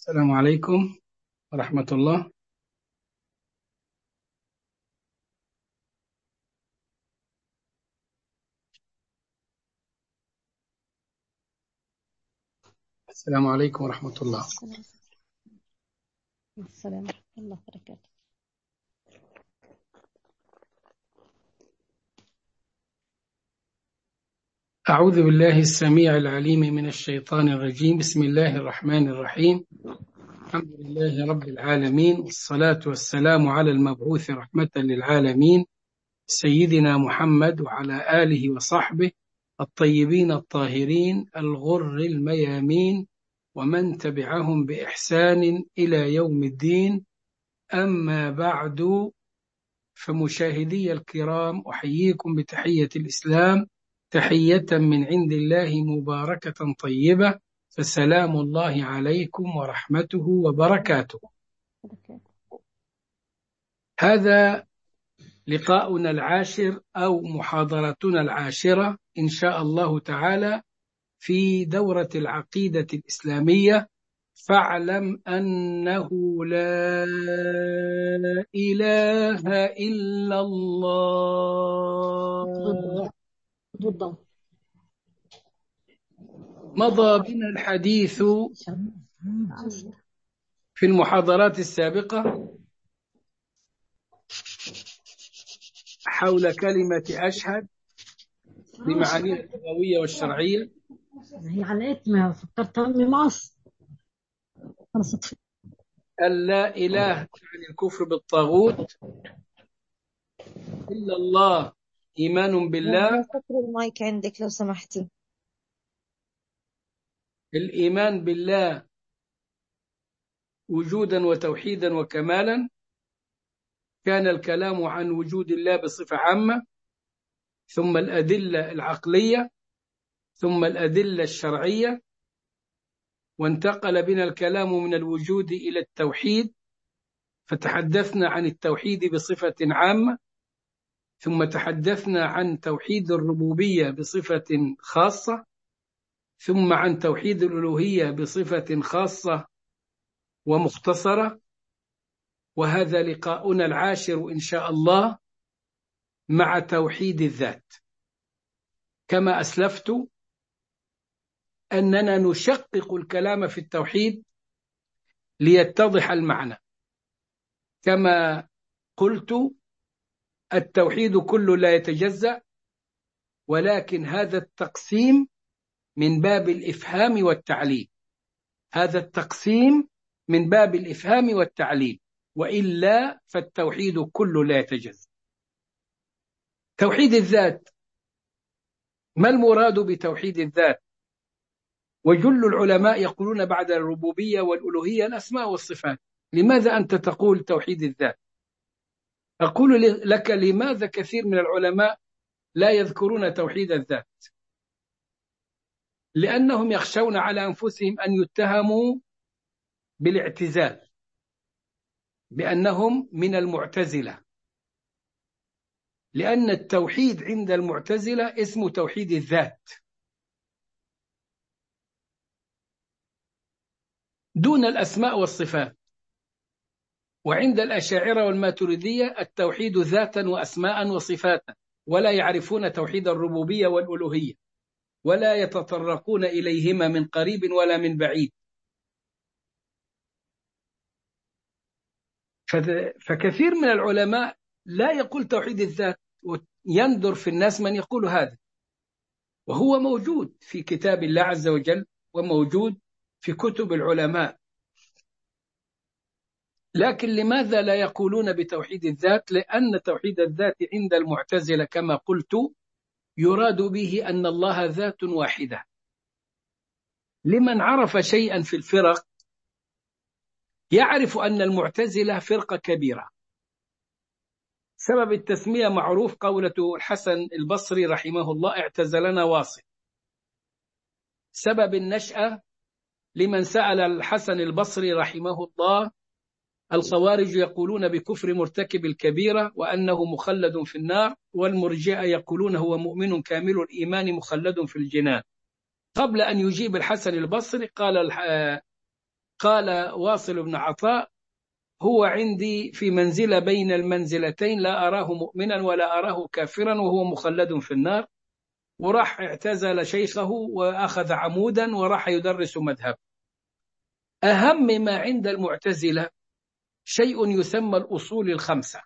السلام عليكم ورحمة الله السلام عليكم ورحمة الله السلام السلام ورحمة الله وبركاته أعوذ بالله السميع العليم من الشيطان الرجيم بسم الله الرحمن الرحيم الحمد لله رب العالمين والصلاة والسلام على المبعوث رحمة للعالمين سيدنا محمد وعلى آله وصحبه الطيبين الطاهرين الغر الميامين ومن تبعهم بإحسان إلى يوم الدين أما بعد فمشاهدي الكرام أحييكم بتحية الإسلام تحية من عند الله مباركة طيبة فسلام الله عليكم ورحمته وبركاته بركاته هذا لقاؤنا العاشر أو محاضرتنا العاشرة إن شاء الله تعالى في دورة العقيدة الإسلامية فاعلم أنه لا إله إلا الله بالضبط مضى بنا الحديث في المحاضرات السابقة حول كلمة أشهد بمعانيها اللغوية والشرعية هي على ما فكرت أمي مصر أنا صدفة أن لا إله يعني الكفر بالطاغوت إلا الله إيمان بالله كسر المايك عندك لو سمحتي الإيمان بالله وجودا وتوحيدا وكمالا كان الكلام عن وجود الله بصفة عامة ثم الأدلة العقلية ثم الأدلة الشرعية وانتقل بنا الكلام من الوجود إلى التوحيد فتحدثنا عن التوحيد بصفة عامة ثم تحدثنا عن توحيد الربوبية بصفة خاصة ثم عن توحيد الألوهية بصفة خاصة ومختصرة وهذا لقاؤنا العاشر إن شاء الله مع توحيد الذات كما أسلفت أننا نشقق الكلام في التوحيد ليتضح المعنى كما قلت التوحيد كله لا يتجزأ ولكن هذا التقسيم من باب الإفهام والتعليم هذا التقسيم من باب الإفهام والتعليم وإلا فالتوحيد كله لا يتجزأ توحيد الذات ما المراد بتوحيد الذات وجل العلماء يقولون بعد الربوبية والألوهية الأسماء والصفات لماذا أنت تقول توحيد الذات أقول لك لماذا كثير من العلماء لا يذكرون توحيد الذات لأنهم يخشون على أنفسهم أن يتهموا بالاعتزال بأنهم من المعتزلة لأن التوحيد عند المعتزلة اسمه توحيد الذات دون الأسماء والصفات وعند الأشاعرة والماتريدية التوحيد ذاتا وأسماء وصفاتا ولا يعرفون توحيد الربوبية والألوهية ولا يتطرقون إليهما من قريب ولا من بعيد فكثير من العلماء لا يقول توحيد الذات ويندر في الناس من يقول هذا وهو موجود في كتاب الله عز وجل وموجود في كتب العلماء لكن لماذا لا يقولون بتوحيد الذات لأن توحيد الذات عند المعتزلة كما قلت يراد به أن الله ذات واحدة لمن عرف شيئا في الفرق يعرف أن المعتزلة فرقة كبيرة سبب التسمية معروف قولة الحسن البصري رحمه الله اعتزلنا واصل سبب النشأة لمن سأل الحسن البصري رحمه الله الخوارج يقولون بكفر مرتكب الكبيرة وأنه مخلد في النار والمرجئة يقولون هو مؤمن كامل الإيمان مخلد في الجنان قبل أن يجيب الحسن البصري قال قال واصل بن عطاء هو عندي في منزلة بين المنزلتين لا أراه مؤمنا ولا أراه كافرا وهو مخلد في النار وراح اعتزل شيخه وأخذ عمودا وراح يدرس مذهب أهم ما عند المعتزلة شيء يسمى الأصول الخمسة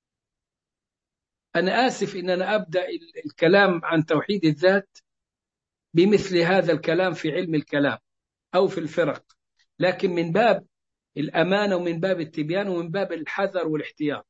أنا آسف إن أنا أبدأ الكلام عن توحيد الذات بمثل هذا الكلام في علم الكلام أو في الفرق لكن من باب الأمانة ومن باب التبيان ومن باب الحذر والاحتياط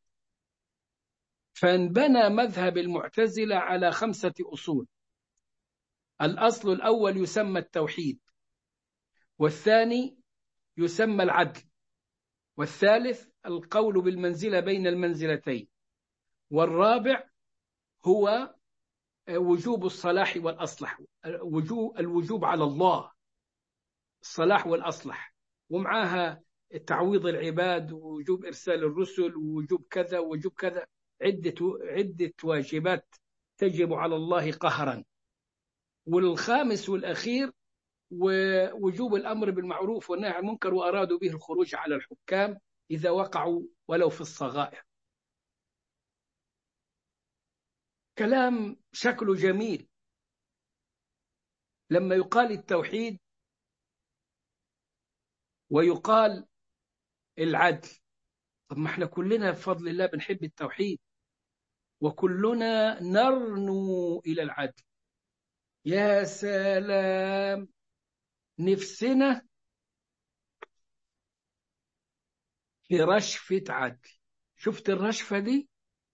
فانبنى مذهب المعتزلة على خمسة أصول الأصل الأول يسمى التوحيد والثاني يسمى العدل والثالث القول بالمنزلة بين المنزلتين والرابع هو وجوب الصلاح والأصلح وجوب الوجوب على الله الصلاح والأصلح ومعها تعويض العباد ووجوب إرسال الرسل ووجوب كذا ووجوب كذا عدة عدة واجبات تجب على الله قهرا والخامس والأخير ووجوب الأمر بالمعروف والنهي عن المنكر وأرادوا به الخروج على الحكام إذا وقعوا ولو في الصغائر كلام شكله جميل لما يقال التوحيد ويقال العدل طب ما احنا كلنا بفضل الله بنحب التوحيد وكلنا نرنو إلى العدل يا سلام نفسنا في رشفة عدل شفت الرشفة دي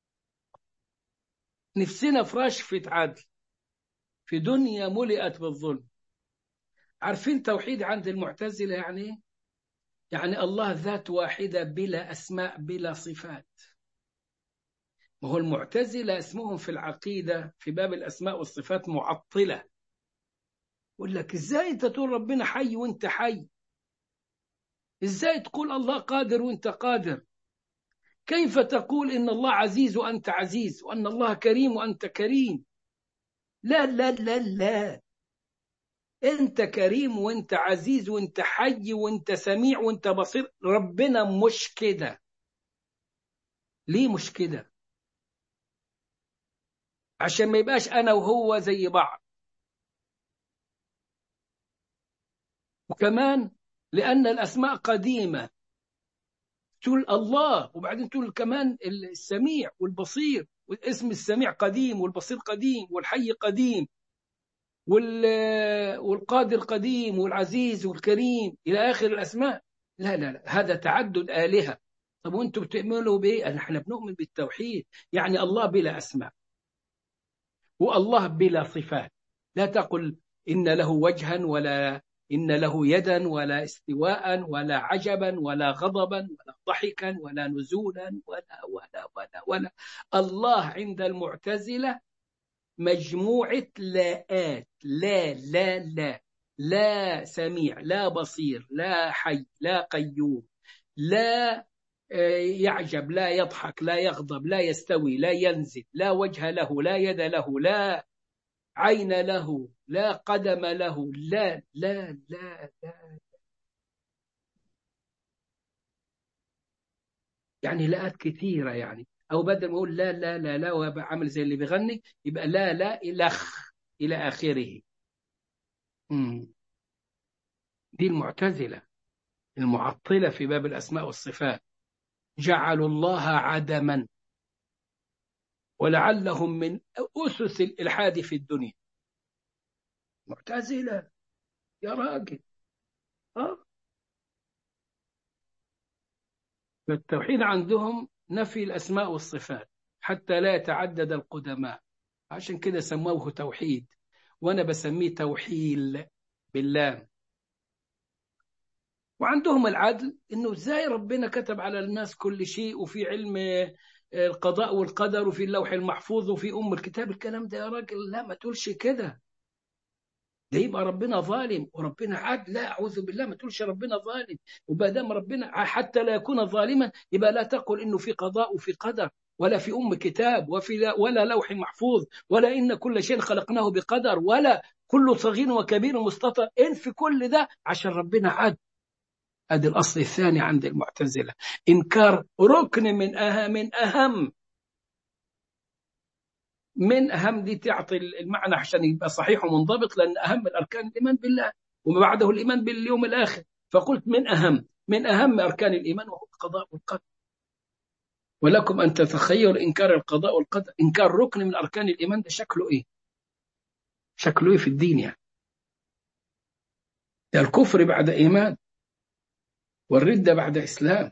نفسنا في رشفة عدل في دنيا ملئت بالظلم عارفين توحيد عند المعتزلة يعني ايه؟ يعني الله ذات واحدة بلا أسماء بلا صفات ما هو المعتزلة اسمهم في العقيدة في باب الأسماء والصفات معطلة يقول لك ازاي انت تقول ربنا حي وانت حي ازاي تقول الله قادر وانت قادر كيف تقول ان الله عزيز وانت عزيز وان الله كريم وانت كريم لا لا لا لا انت كريم وانت عزيز وانت حي وانت سميع وانت بصير ربنا مش كده ليه مش كده عشان ما يبقاش انا وهو زي بعض وكمان لان الاسماء قديمه تقول الله وبعدين تقول كمان السميع والبصير والاسم السميع قديم والبصير قديم والحي قديم والقادر قديم والعزيز والكريم إلى آخر الأسماء لا لا لا هذا تعدد آلهة طب وانتم بتؤمنوا بإيه؟ احنا بنؤمن بالتوحيد يعني الله بلا أسماء والله بلا صفات لا تقل إن له وجها ولا إن له يدا ولا استواء ولا عجبا ولا غضبا ولا ضحكا ولا نزولا ولا ولا ولا ولا الله عند المعتزلة مجموعة لاءات لا لا لا لا سميع لا بصير لا حي لا قيوم لا يعجب لا يضحك لا يغضب لا يستوي لا ينزل لا وجه له لا يد له لا عين له لا قدم له لا لا لا لا يعني لاءات كثيرة يعني أو بدل ما أقول لا لا لا لا وابقى عامل زي اللي بيغني يبقى لا لا إلخ إلى آخره مم. دي المعتزلة المعطلة في باب الأسماء والصفات جعلوا الله عدما ولعلهم من أسس الإلحاد في الدنيا معتزلة يا راجل ها فالتوحيد عندهم نفي الأسماء والصفات حتى لا يتعدد القدماء عشان كده سموه توحيد وأنا بسميه توحيل بالله وعندهم العدل إنه إزاي ربنا كتب على الناس كل شيء وفي علم القضاء والقدر وفي اللوح المحفوظ وفي أم الكتاب الكلام ده يا راجل لا ما تقولش كده ده يبقى ربنا ظالم وربنا عدل لا اعوذ بالله ما تقولش ربنا ظالم وما دام ربنا حتى لا يكون ظالما يبقى لا تقل انه في قضاء وفي قدر ولا في ام كتاب وفي ولا لوح محفوظ ولا ان كل شيء خلقناه بقدر ولا كل صغير وكبير مستطر ان في كل ده عشان ربنا عدل هذا الأصل الثاني عند المعتزلة إنكار ركن من أهم من أهم من أهم دي تعطي المعنى عشان يبقى صحيح ومنضبط لأن أهم الأركان الإيمان بالله وما بعده الإيمان باليوم الآخر فقلت من أهم من أهم أركان الإيمان وهو القضاء والقدر ولكم أن تتخيل إنكار القضاء والقدر إنكار ركن من أركان الإيمان ده شكله إيه شكله إيه في الدين يعني ده الكفر بعد إيمان والردة بعد إسلام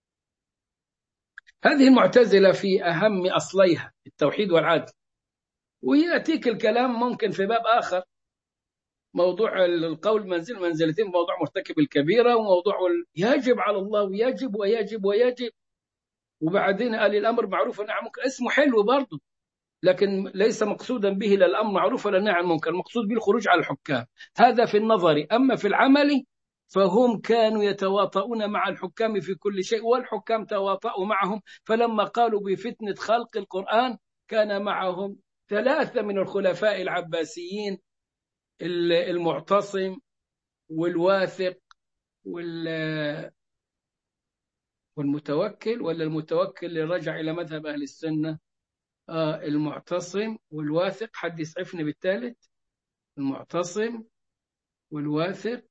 هذه المعتزلة في أهم أصليها التوحيد والعدل ويأتيك الكلام ممكن في باب آخر موضوع القول منزل منزلتين موضوع مرتكب الكبيرة وموضوع يجب على الله ويجب ويجب ويجب وبعدين قال الأمر معروف والنهي عن المنكر اسمه حلو برضه لكن ليس مقصودا به لا الأمر معروف ولا النهي عن المنكر المقصود به الخروج على الحكام هذا في النظر أما في العمل فهم كانوا يتواطؤون مع الحكام في كل شيء والحكام تواطؤوا معهم فلما قالوا بفتنة خلق القرآن كان معهم ثلاثة من الخلفاء العباسيين المعتصم والواثق وال والمتوكل ولا المتوكل اللي رجع إلى مذهب أهل السنة آه المعتصم والواثق حد يسعفني بالثالث المعتصم والواثق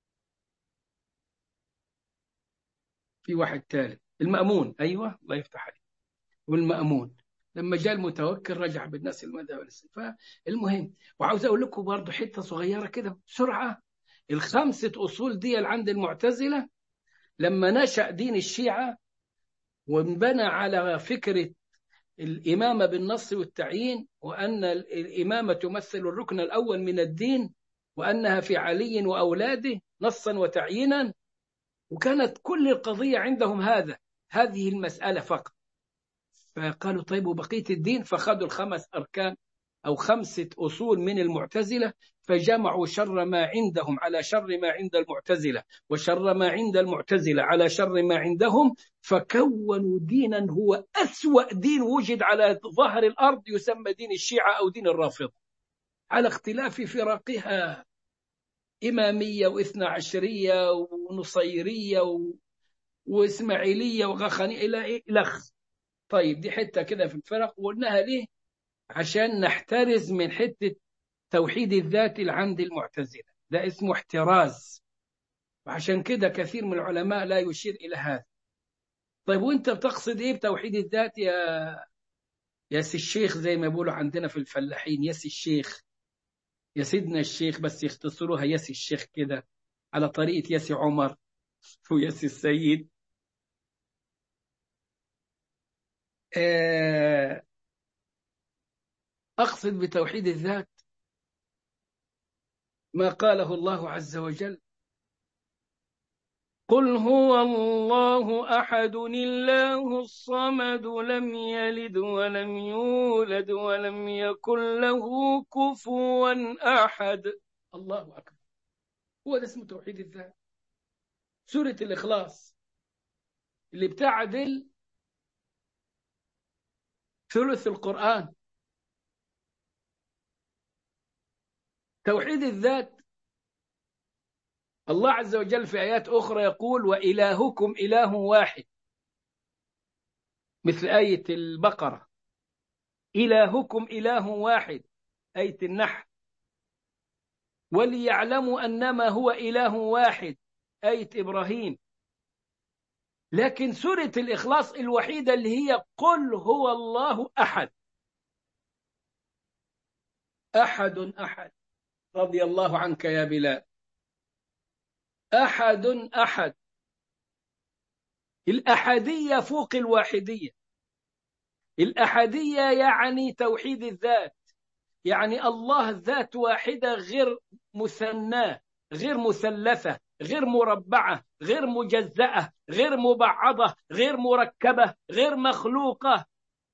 في واحد ثالث المأمون أيوة الله يفتح عليك والمأمون لما جاء المتوكل رجع بالناس المذهب السنة فالمهم وعاوز أقول لكم برضه حتة صغيرة كده بسرعة الخمسة أصول دي عند المعتزلة لما نشأ دين الشيعة وانبنى على فكرة الإمامة بالنص والتعيين وأن الإمامة تمثل الركن الأول من الدين وأنها في علي وأولاده نصا وتعيينا وكانت كل القضية عندهم هذا هذه المسألة فقط فقالوا طيب وبقية الدين فخذوا الخمس أركان أو خمسة أصول من المعتزلة فجمعوا شر ما عندهم على شر ما عند المعتزلة وشر ما عند المعتزلة على شر ما عندهم فكونوا دينا هو أسوأ دين وجد على ظهر الأرض يسمى دين الشيعة أو دين الرافضة على اختلاف فرقها إمامية وإثنى عشرية ونصيرية و... وإسماعيلية وغخانية إلى إلخ طيب دي حتة كده في الفرق وقلناها ليه عشان نحترز من حتة توحيد الذات اللي عند المعتزلة ده اسمه احتراز وعشان كده كثير من العلماء لا يشير إلى هذا طيب وانت بتقصد ايه بتوحيد الذات يا يا سي الشيخ زي ما بيقولوا عندنا في الفلاحين يا سي الشيخ يا سيدنا الشيخ بس يختصروها يا سي الشيخ كده على طريقة يا سي عمر ويا سي السيد أقصد بتوحيد الذات ما قاله الله عز وجل قل هو الله أحد الله الصمد لم يلد ولم يولد ولم يكن له كفوا أحد الله أكبر هو ده اسمه توحيد الذات سورة الإخلاص اللي بتعدل ثلث القرآن توحيد الذات الله عز وجل في آيات أخرى يقول وإلهكم إله واحد مثل آية البقرة إلهكم إله واحد آية النحل وليعلموا أنما هو إله واحد آية إبراهيم لكن سورة الإخلاص الوحيدة اللي هي قل هو الله أحد أحد أحد رضي الله عنك يا بلال أحد أحد الأحدية فوق الواحدية الأحدية يعني توحيد الذات يعني الله ذات واحدة غير مثناه غير مثلثة غير مربعة غير مجزأة غير مبعضة غير مركبة غير مخلوقة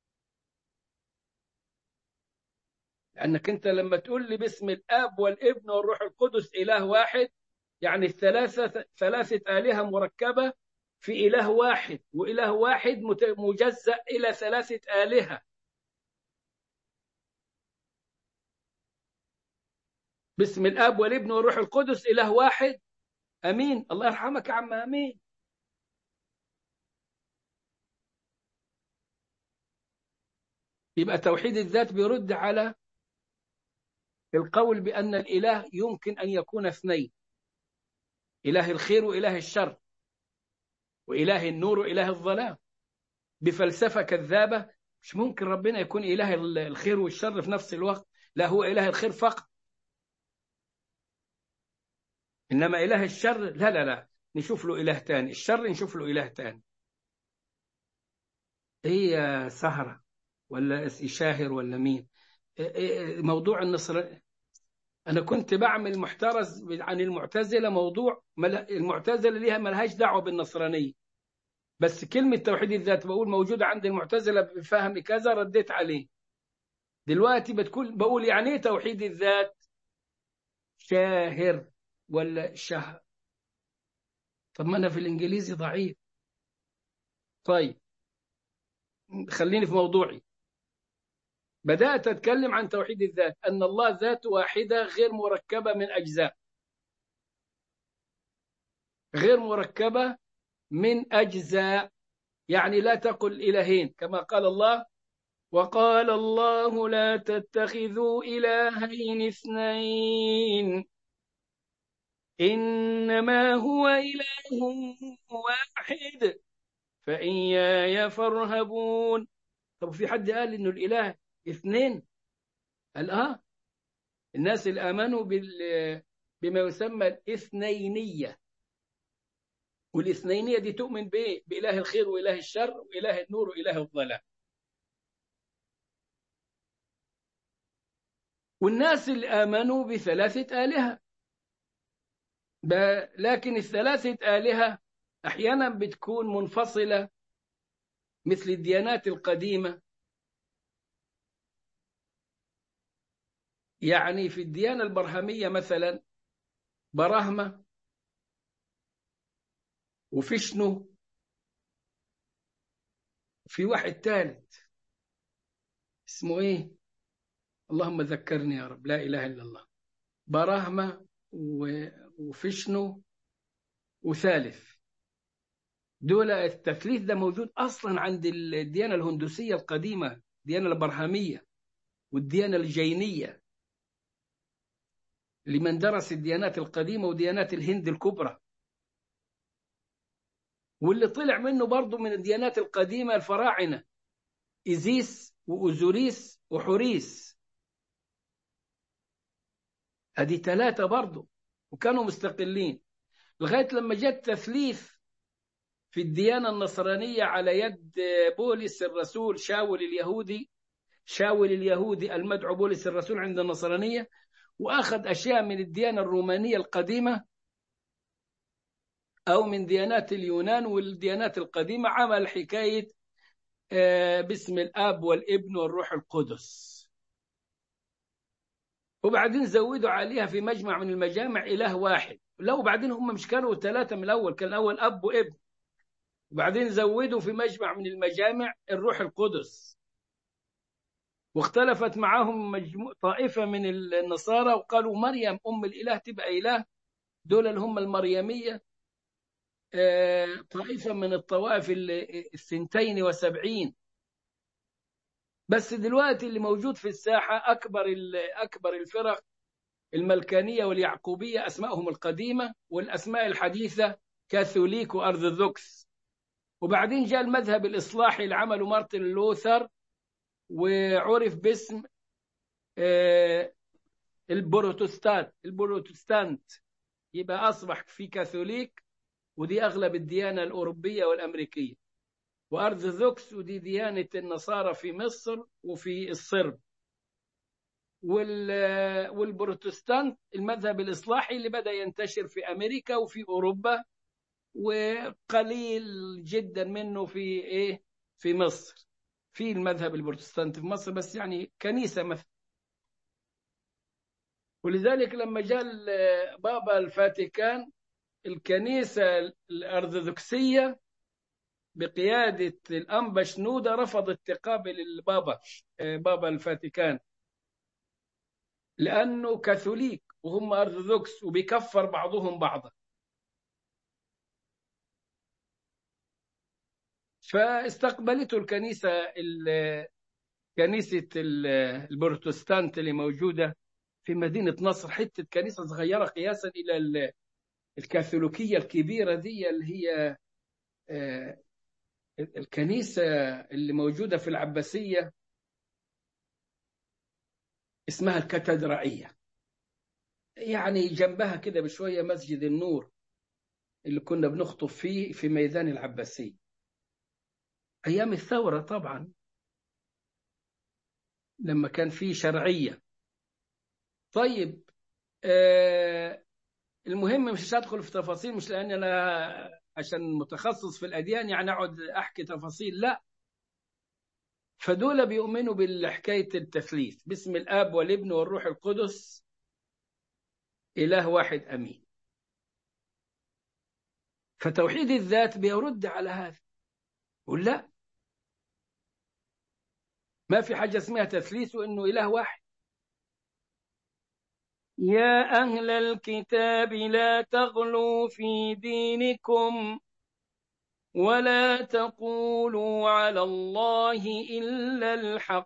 لأنك أنت لما تقول لي باسم الآب والابن والروح القدس إله واحد يعني الثلاثة ثلاثة آلهة مركبة في إله واحد وإله واحد مجزأ إلى ثلاثة آلهة باسم الآب والابن والروح القدس إله واحد أمين الله يرحمك يا عم أمين يبقى توحيد الذات بيرد على القول بأن الإله يمكن أن يكون اثنين إله الخير وإله الشر وإله النور وإله الظلام بفلسفة كذابة مش ممكن ربنا يكون إله الخير والشر في نفس الوقت لا هو إله الخير فقط إنما إله الشر لا لا لا نشوف له إله تاني الشر نشوف له إله تاني هي سهرة ولا شاهر ولا مين موضوع النصر أنا كنت بعمل محترز عن المعتزلة موضوع المعتزلة ليها ملهاش دعوة بالنصرانية بس كلمة توحيد الذات بقول موجودة عند المعتزلة بفهم كذا رديت عليه دلوقتي بتكون بقول يعني ايه توحيد الذات شاهر ولا شهر طب ما انا في الانجليزي ضعيف طيب خليني في موضوعي بدأت أتكلم عن توحيد الذات أن الله ذات واحدة غير مركبة من أجزاء غير مركبة من أجزاء يعني لا تقل إلهين كما قال الله وقال الله لا تتخذوا إلهين اثنين إنما هو إله واحد فإياي فارهبون طب في حد قال إنه الإله اثنين قال آه الناس اللي آمنوا بال بما يسمى الاثنينية والاثنينية دي تؤمن بإيه؟ بإله الخير وإله الشر وإله النور وإله الظلام والناس اللي آمنوا بثلاثة آلهة لكن الثلاثة آلهة أحيانا بتكون منفصلة مثل الديانات القديمة يعني في الديانة البرهمية مثلا براهمة وفشنو في واحد ثالث اسمه ايه اللهم ذكرني يا رب لا اله الا الله براهمة وفشنو وثالث دول التثليث ده موجود اصلا عند الديانه الهندوسيه القديمه الديانه البرهميه والديانه الجينيه لمن درس الديانات القديمه وديانات الهند الكبرى واللي طلع منه برضه من الديانات القديمه الفراعنه ايزيس واوزوريس وحوريس ادي ثلاثه برضه وكانوا مستقلين لغايه لما جاء التثليث في الديانة النصرانية على يد بولس الرسول شاول اليهودي شاول اليهودي المدعو بولس الرسول عند النصرانية وأخذ أشياء من الديانة الرومانية القديمة أو من ديانات اليونان والديانات القديمة عمل حكاية باسم الآب والابن والروح القدس وبعدين زودوا عليها في مجمع من المجامع إله واحد لو بعدين هم مش كانوا ثلاثة من الأول كان الأول أب وابن وبعدين زودوا في مجمع من المجامع الروح القدس واختلفت معهم مجموع طائفة من النصارى وقالوا مريم أم الإله تبقى إله دول اللي هم المريمية طائفة من الطوائف الثنتين وسبعين بس دلوقتي اللي موجود في الساحة أكبر أكبر الفرق الملكانية واليعقوبية أسمائهم القديمة والأسماء الحديثة كاثوليك وأرثوذكس وبعدين جاء المذهب الإصلاحي اللي عمله مارتن لوثر وعرف باسم البروتستانت البروتستانت يبقى أصبح في كاثوليك ودي أغلب الديانة الأوروبية والأمريكية وأرثوذكس ودي ديانة النصارى في مصر وفي الصرب والبروتستانت المذهب الإصلاحي اللي بدأ ينتشر في أمريكا وفي أوروبا وقليل جدا منه في ايه في مصر في المذهب البروتستانتي في مصر بس يعني كنيسه مثلا ولذلك لما جاء بابا الفاتيكان الكنيسه الارثوذكسيه بقياده الانبا شنوده رفضت تقابل البابا بابا الفاتيكان لانه كاثوليك وهم ارثوذكس وبيكفر بعضهم بعضا فاستقبلته الكنيسة كنيسة البروتستانت اللي موجودة في مدينة نصر حتة كنيسة صغيرة قياسا إلى الكاثوليكية الكبيرة دي اللي هي الكنيسة اللي موجودة في العباسية اسمها الكاتدرائية يعني جنبها كده بشوية مسجد النور اللي كنا بنخطب فيه في ميدان العباسية أيام الثورة طبعا لما كان في شرعية طيب آه المهم مش هدخل في تفاصيل مش لأن أنا عشان متخصص في الأديان يعني أقعد أحكي تفاصيل لا فدول بيؤمنوا بالحكاية التثليث باسم الآب والابن والروح القدس إله واحد أمين فتوحيد الذات بيرد على هذا يقول لا ما في حاجة اسمها تثليث وإنه إله واحد يا أهل الكتاب لا تغلوا في دينكم ولا تقولوا على الله إلا الحق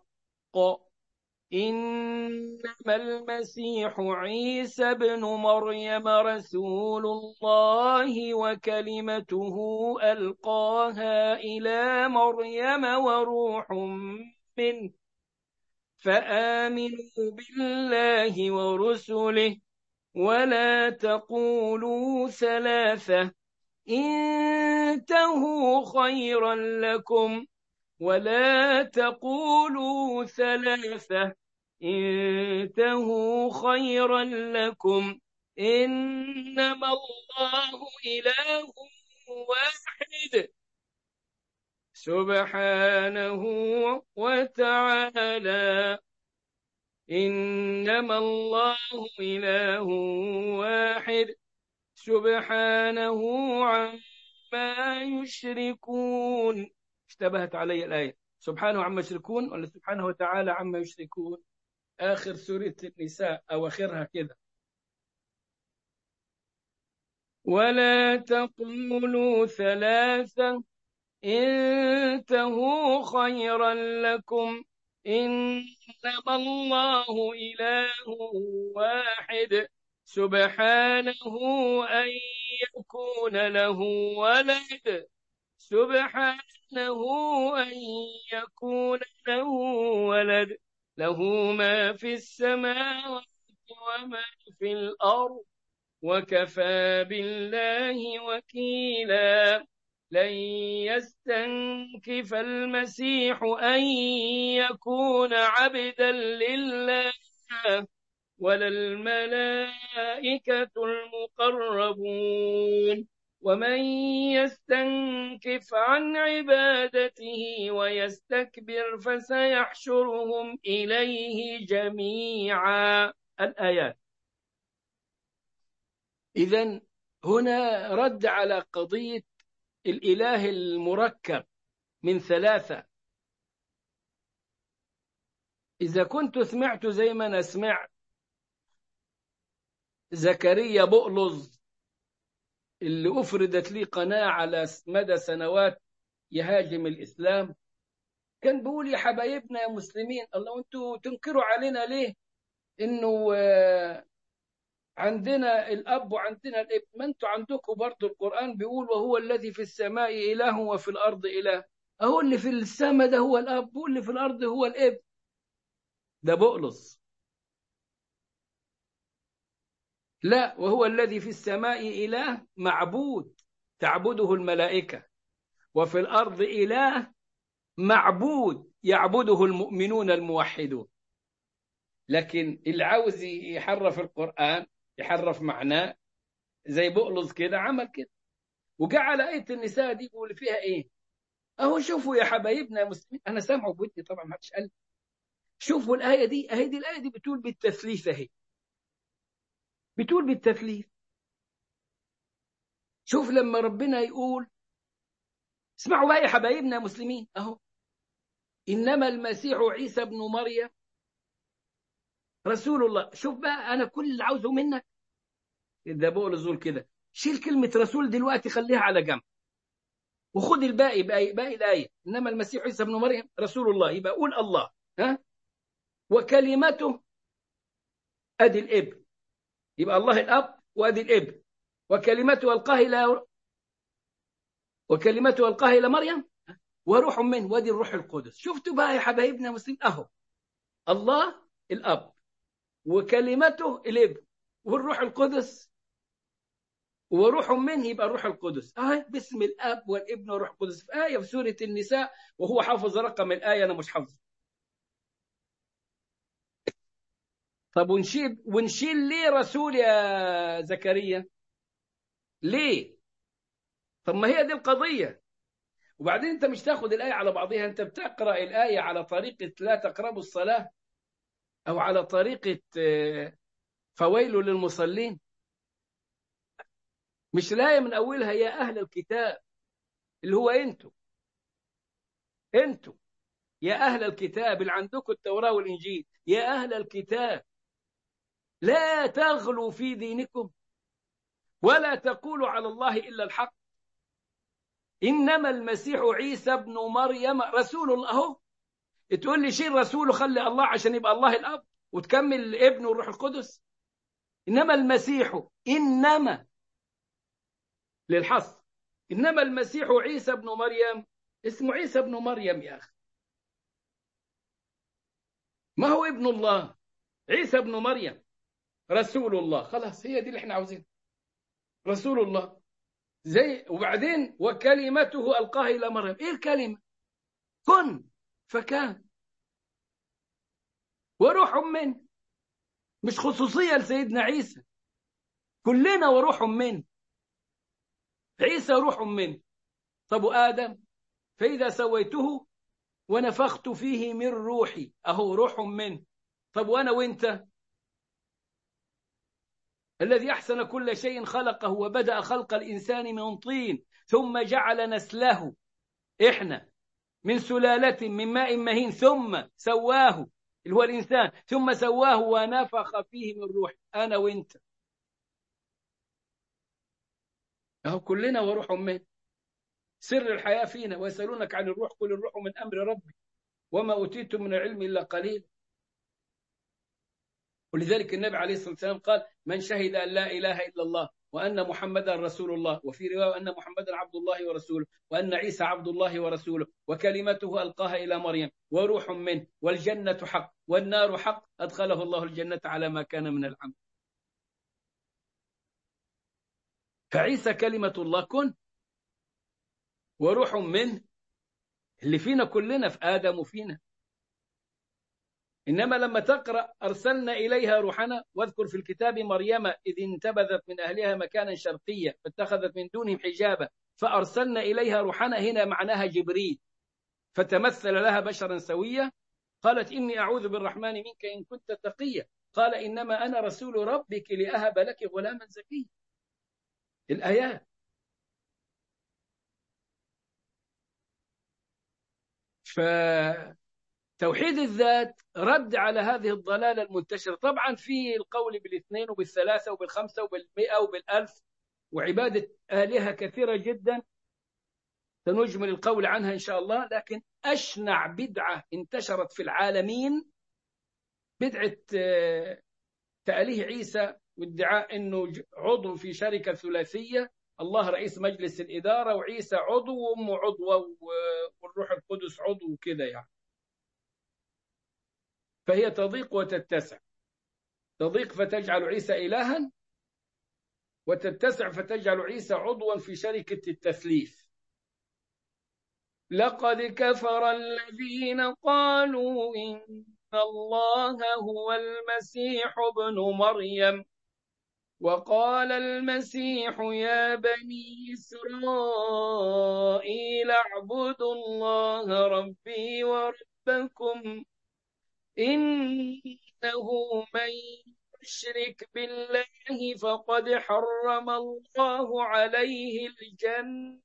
إنما المسيح عيسى بن مريم رسول الله وكلمته ألقاها إلى مريم وروح منه فآمنوا بالله ورسله ولا تقولوا ثلاثة انتهوا خيرا لكم ولا تقولوا ثلاثة انتهوا خيرا لكم إنما الله إله واحد سبحانه وتعالى إنما الله إله واحد سبحانه عما يشركون اشتبهت علي الآية سبحانه عما يشركون ولا سبحانه وتعالى عما يشركون آخر سورة النساء أواخرها كده ولا تقولوا ثلاثة انتهوا خيرا لكم إنما الله إله واحد سبحانه أن يكون له ولد سبحانه أن يكون له ولد له ما في السماوات وما في الأرض وكفى بالله وكيلا لن يستنكف المسيح أن يكون عبدا لله ولا الملائكة المقربون ومن يستنكف عن عبادته ويستكبر فسيحشرهم إليه جميعا الآيات إذا هنا رد على قضية الإله المركب من ثلاثة إذا كنت سمعت زي ما أنا سمعت زكريا بؤلظ اللي أفردت لي قناة على مدى سنوات يهاجم الإسلام كان بيقول يا حبايبنا يا مسلمين الله أنتوا تنكروا علينا ليه إنه عندنا الأب وعندنا الابن ما أنتوا عندكم برضه القرآن بيقول وهو الذي في السماء إله وفي الأرض إله أهو اللي في السماء ده هو الأب واللي في الأرض هو الابن ده بؤلص لا وهو الذي في السماء إله معبود تعبده الملائكة وفي الأرض إله معبود يعبده المؤمنون الموحدون لكن اللي عاوز يحرف القرآن يحرف معناه زي بقلص كده عمل كده وجعل آية النساء دي يقول فيها إيه أهو شوفوا يا حبايبنا يا مسلمين أنا سامعه بودني طبعا ما حدش قال شوفوا الآية دي أهي دي الآية دي بتقول بالتثليث أهي بتقول بالتثليث شوف لما ربنا يقول اسمعوا بقى يا حبايبنا يا مسلمين أهو إنما المسيح عيسى ابن مريم رسول الله شوف بقى أنا كل اللي عاوزه منك ده بقول زول كده شيل كلمة رسول دلوقتي خليها على جنب وخد الباقي باقي, باقي الآية إنما المسيح عيسى ابن مريم رسول الله يبقى قول الله ها وكلمته أدي الابن يبقى الله الأب وأدي الابن وكلمته ألقاها إلى وكلمته ألقاها إلى مريم وروح منه وادي الروح القدس شفتوا بقى يا حبايبنا المسلمين أهو الله الأب وكلمته الابن والروح القدس وروح منه يبقى الروح القدس آه باسم الاب والابن والروح القدس في ايه في سوره النساء وهو حافظ رقم الايه انا مش حافظ طب ونشيل ونشيل ليه رسول يا زكريا ليه طب ما هي دي القضيه وبعدين انت مش تاخد الايه على بعضها انت بتقرا الايه على طريقه لا تقربوا الصلاه او على طريقه فويل للمصلين مش الآية من أولها يا أهل الكتاب اللي هو أنتوا أنتوا يا أهل الكتاب اللي عندكم التوراة والإنجيل يا أهل الكتاب لا تغلوا في دينكم ولا تقولوا على الله إلا الحق إنما المسيح عيسى ابن مريم رسول الله أهو تقول لي شيل رسوله خلي الله عشان يبقى الله الأب وتكمل الابن والروح القدس إنما المسيح إنما للحصر إنما المسيح عيسى ابن مريم اسمه عيسى ابن مريم يا أخي ما هو ابن الله عيسى ابن مريم رسول الله خلاص هي دي اللي احنا عاوزينها رسول الله زي وبعدين وكلمته ألقاها إلى مريم إيه الكلمة كن فكان وروح منه مش خصوصية لسيدنا عيسى كلنا وروح منه عيسى روح منه طب آدم فإذا سويته ونفخت فيه من روحي أهو روح منه طب وأنا وإنت الذي أحسن كل شيء خلقه وبدأ خلق الإنسان من طين ثم جعل نسله إحنا من سلالة من ماء مهين ثم سواه اللي هو الإنسان ثم سواه ونفخ فيه من روح أنا وإنت أهو كلنا وروح منه سر الحياة فينا ويسألونك عن الروح قل الروح من أمر ربي وما أوتيتم من العلم إلا قليل ولذلك النبي عليه الصلاة والسلام قال من شهد أن لا إله إلا الله وأن محمدا رسول الله وفي رواية أن محمدا عبد الله ورسوله وأن عيسى عبد الله ورسوله وكلمته ألقاها إلى مريم وروح منه والجنة حق والنار حق أدخله الله الجنة على ما كان من العمل فعيسى كلمة الله كن وروح منه اللي فينا كلنا في آدم وفينا إنما لما تقرأ أرسلنا إليها روحنا واذكر في الكتاب مريم إذ انتبذت من أهلها مكانا شرقيا فاتخذت من دونهم حجابا فأرسلنا إليها روحنا هنا معناها جبريل فتمثل لها بشرا سويا قالت إني أعوذ بالرحمن منك إن كنت تقيا قال إنما أنا رسول ربك لأهب لك غلاما زكيا الآيات فتوحيد الذات رد على هذه الضلالة المنتشرة طبعا في القول بالاثنين وبالثلاثة وبالخمسة وبالمئة وبالألف وعبادة آلهة كثيرة جدا سنجمل القول عنها إن شاء الله لكن أشنع بدعة انتشرت في العالمين بدعة تأليه عيسى وادعاء انه عضو في شركه ثلاثيه الله رئيس مجلس الاداره وعيسى عضو وامه عضوه والروح القدس عضو وكده يعني فهي تضيق وتتسع تضيق فتجعل عيسى الها وتتسع فتجعل عيسى عضوا في شركه التثليث لقد كفر الذين قالوا ان الله هو المسيح ابن مريم وقال المسيح يا بني إسرائيل اعبدوا الله ربي وربكم إنه من يشرك بالله فقد حرم الله عليه الجنة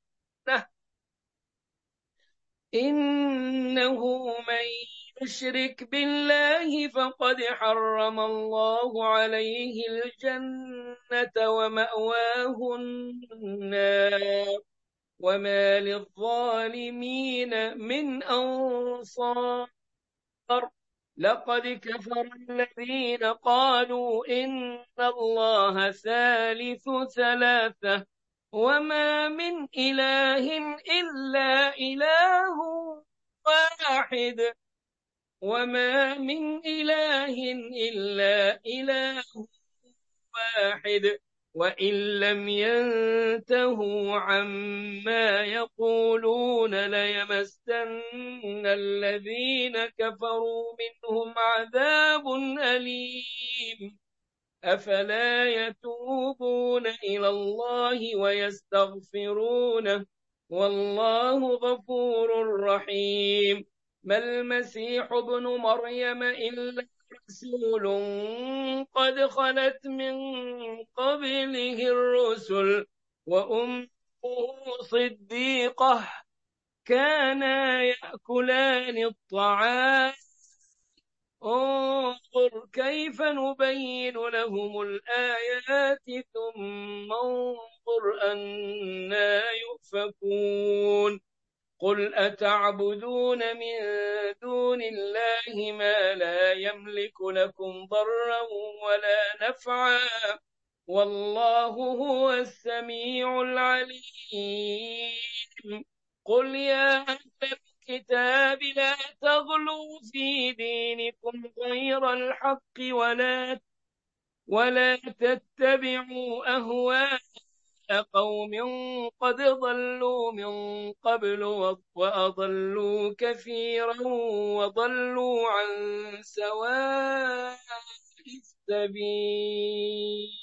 إنه من يشرك بالله فقد حرم الله عليه الجنة ومأواه النار وما للظالمين من أنصار لقد كفر الذين قالوا إن الله ثالث ثلاثة وما من إله إلا إله واحد وما من إله إلا إله واحد وإن لم ينتهوا عما يقولون ليمسن الذين كفروا منهم عذاب أليم أفلا يتوبون إلى الله ويستغفرونه والله غفور رحيم ما المسيح ابن مريم إلا رسول قد خلت من قبله الرسل وأمه صديقة كانا يأكلان الطعام انظر كيف نبين لهم الآيات ثم انظر أنا يؤفكون قل أتعبدون من دون الله ما لا يملك لكم ضرا ولا نفعا والله هو السميع العليم قل يا أهل الكتاب لا تغلوا في دينكم غير الحق ولا ولا تتبعوا أهواء قوم قد ضلوا من قبل وأضلوا كثيرا وضلوا عن سواء السبيل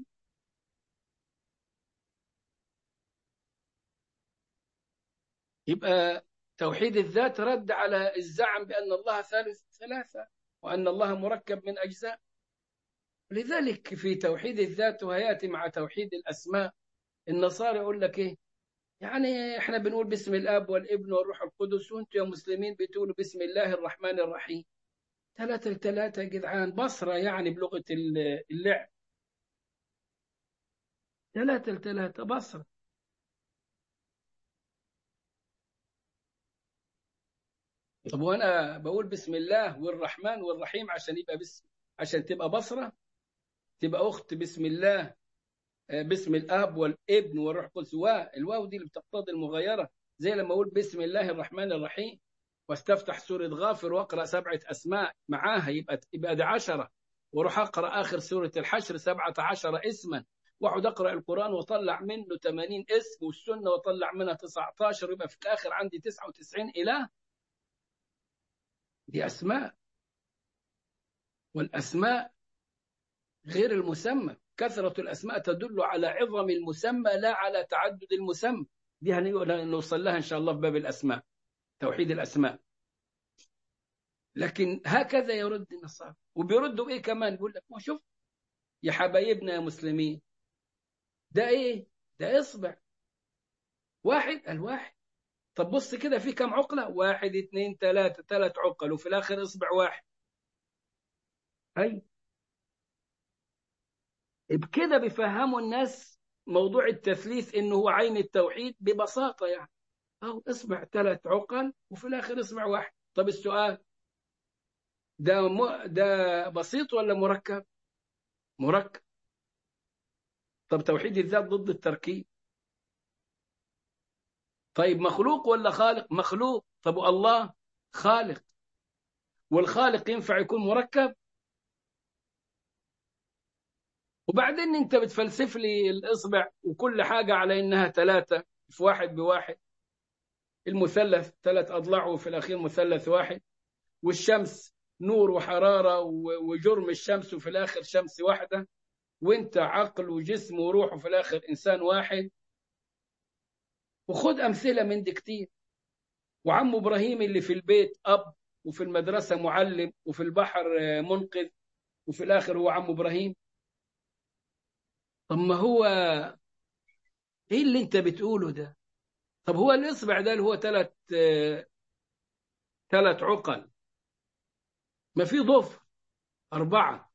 يبقى توحيد الذات رد على الزعم بأن الله ثالث ثلاثة وأن الله مركب من أجزاء لذلك في توحيد الذات ويأتي مع توحيد الأسماء النصارى يقول لك إيه يعني إحنا بنقول باسم الآب والابن والروح القدس وأنتم يا مسلمين بتقولوا بسم الله الرحمن الرحيم ثلاثة لثلاثة يا جدعان بصرة يعني بلغة اللعب ثلاثة لثلاثة بصرة طب وانا بقول بسم الله والرحمن والرحيم عشان يبقى بس عشان تبقى بصره تبقى اخت بسم الله باسم الاب والابن والروح القدس الواو دي اللي بتقتضي المغايره زي لما اقول بسم الله الرحمن الرحيم واستفتح سوره غافر واقرا سبعه اسماء معاها يبقى يبقى ده عشره واروح اقرا اخر سوره الحشر سبعه عشر اسما واقعد اقرا القران واطلع منه 80 اسم والسنه واطلع منها 19 يبقى في الاخر عندي 99 اله دي أسماء والأسماء غير المسمى كثرة الأسماء تدل على عظم المسمى لا على تعدد المسمى دي هنوصل لها إن شاء الله في باب الأسماء توحيد الأسماء لكن هكذا يرد النصارى وبيردوا إيه كمان يقول لك ما شوف يا حبايبنا يا مسلمين ده إيه ده إصبع واحد الواحد طب بص كده في كم عقلة واحد اثنين ثلاثة ثلاث عقل وفي الآخر إصبع واحد أي بكده بيفهموا الناس موضوع التثليث إنه هو عين التوحيد ببساطة يعني أو إصبع ثلاث عقل وفي الآخر إصبع واحد طب السؤال ده م... ده بسيط ولا مركب؟ مركب طب توحيد الذات ضد التركيب طيب مخلوق ولا خالق مخلوق طب الله خالق والخالق ينفع يكون مركب وبعدين انت بتفلسف لي الاصبع وكل حاجة على انها ثلاثة في واحد بواحد المثلث ثلاث اضلاع وفي الاخير مثلث واحد والشمس نور وحرارة وجرم الشمس وفي الاخر شمس واحدة وانت عقل وجسم وروح وفي الاخر انسان واحد وخد أمثلة من دي كتير وعم إبراهيم اللي في البيت أب وفي المدرسة معلم وفي البحر منقذ وفي الآخر هو عم إبراهيم طب ما هو إيه اللي أنت بتقوله ده طب هو الإصبع ده اللي هو ثلاث ثلاث عقل ما في ضفر أربعة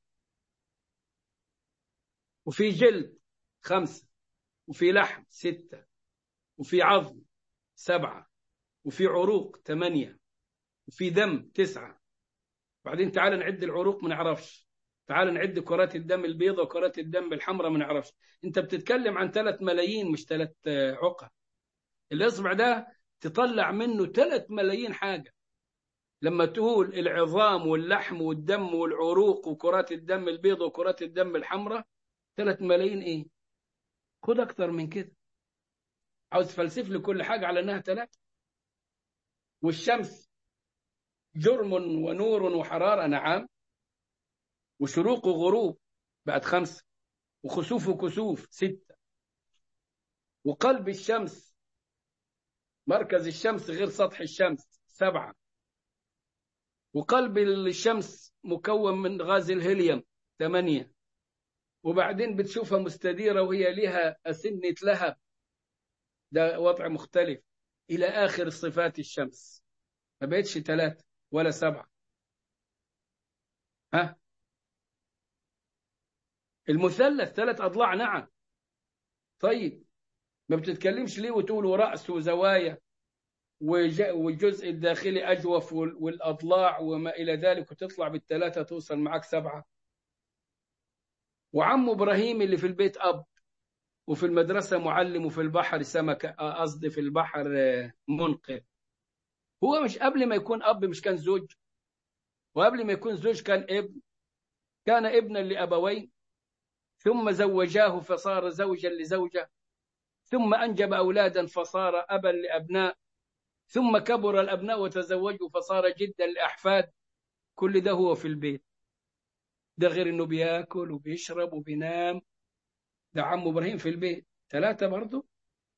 وفي جلد خمسة وفي لحم ستة وفي عظم سبعة وفي عروق ثمانية وفي دم تسعة بعدين تعال نعد العروق ما نعرفش تعال نعد كرات الدم البيضاء وكرات الدم الحمراء ما نعرفش انت بتتكلم عن 3 ملايين مش 3 عقد الاصبع ده تطلع منه 3 ملايين حاجه لما تقول العظام واللحم والدم والعروق وكرات الدم البيضاء وكرات الدم الحمراء 3 ملايين ايه خد اكتر من كده عاوز تفلسف لي كل حاجه على انها ثلاثه والشمس جرم ونور وحراره نعم وشروق وغروب بقت خمسة وخسوف وكسوف ستة وقلب الشمس مركز الشمس غير سطح الشمس سبعة وقلب الشمس مكون من غاز الهيليوم ثمانية وبعدين بتشوفها مستديرة وهي لها أسنة لهب ده وضع مختلف إلى آخر صفات الشمس ما بقتش ثلاثة ولا سبعة ها المثلث ثلاث أضلاع نعم طيب ما بتتكلمش ليه وتقول رأس وزوايا والجزء الداخلي أجوف والأضلاع وما إلى ذلك وتطلع بالثلاثة توصل معك سبعة وعم إبراهيم اللي في البيت أب وفي المدرسة معلم وفي البحر سمك قصدي في البحر منقذ هو مش قبل ما يكون أب مش كان زوج وقبل ما يكون زوج كان ابن كان ابنا لأبوين ثم زوجاه فصار زوجا لزوجة ثم أنجب أولادا فصار أبا لأبناء ثم كبر الأبناء وتزوجوا فصار جدا لأحفاد كل ده هو في البيت ده غير انه بياكل وبيشرب وبينام ده عم ابراهيم في البيت ثلاثة برضه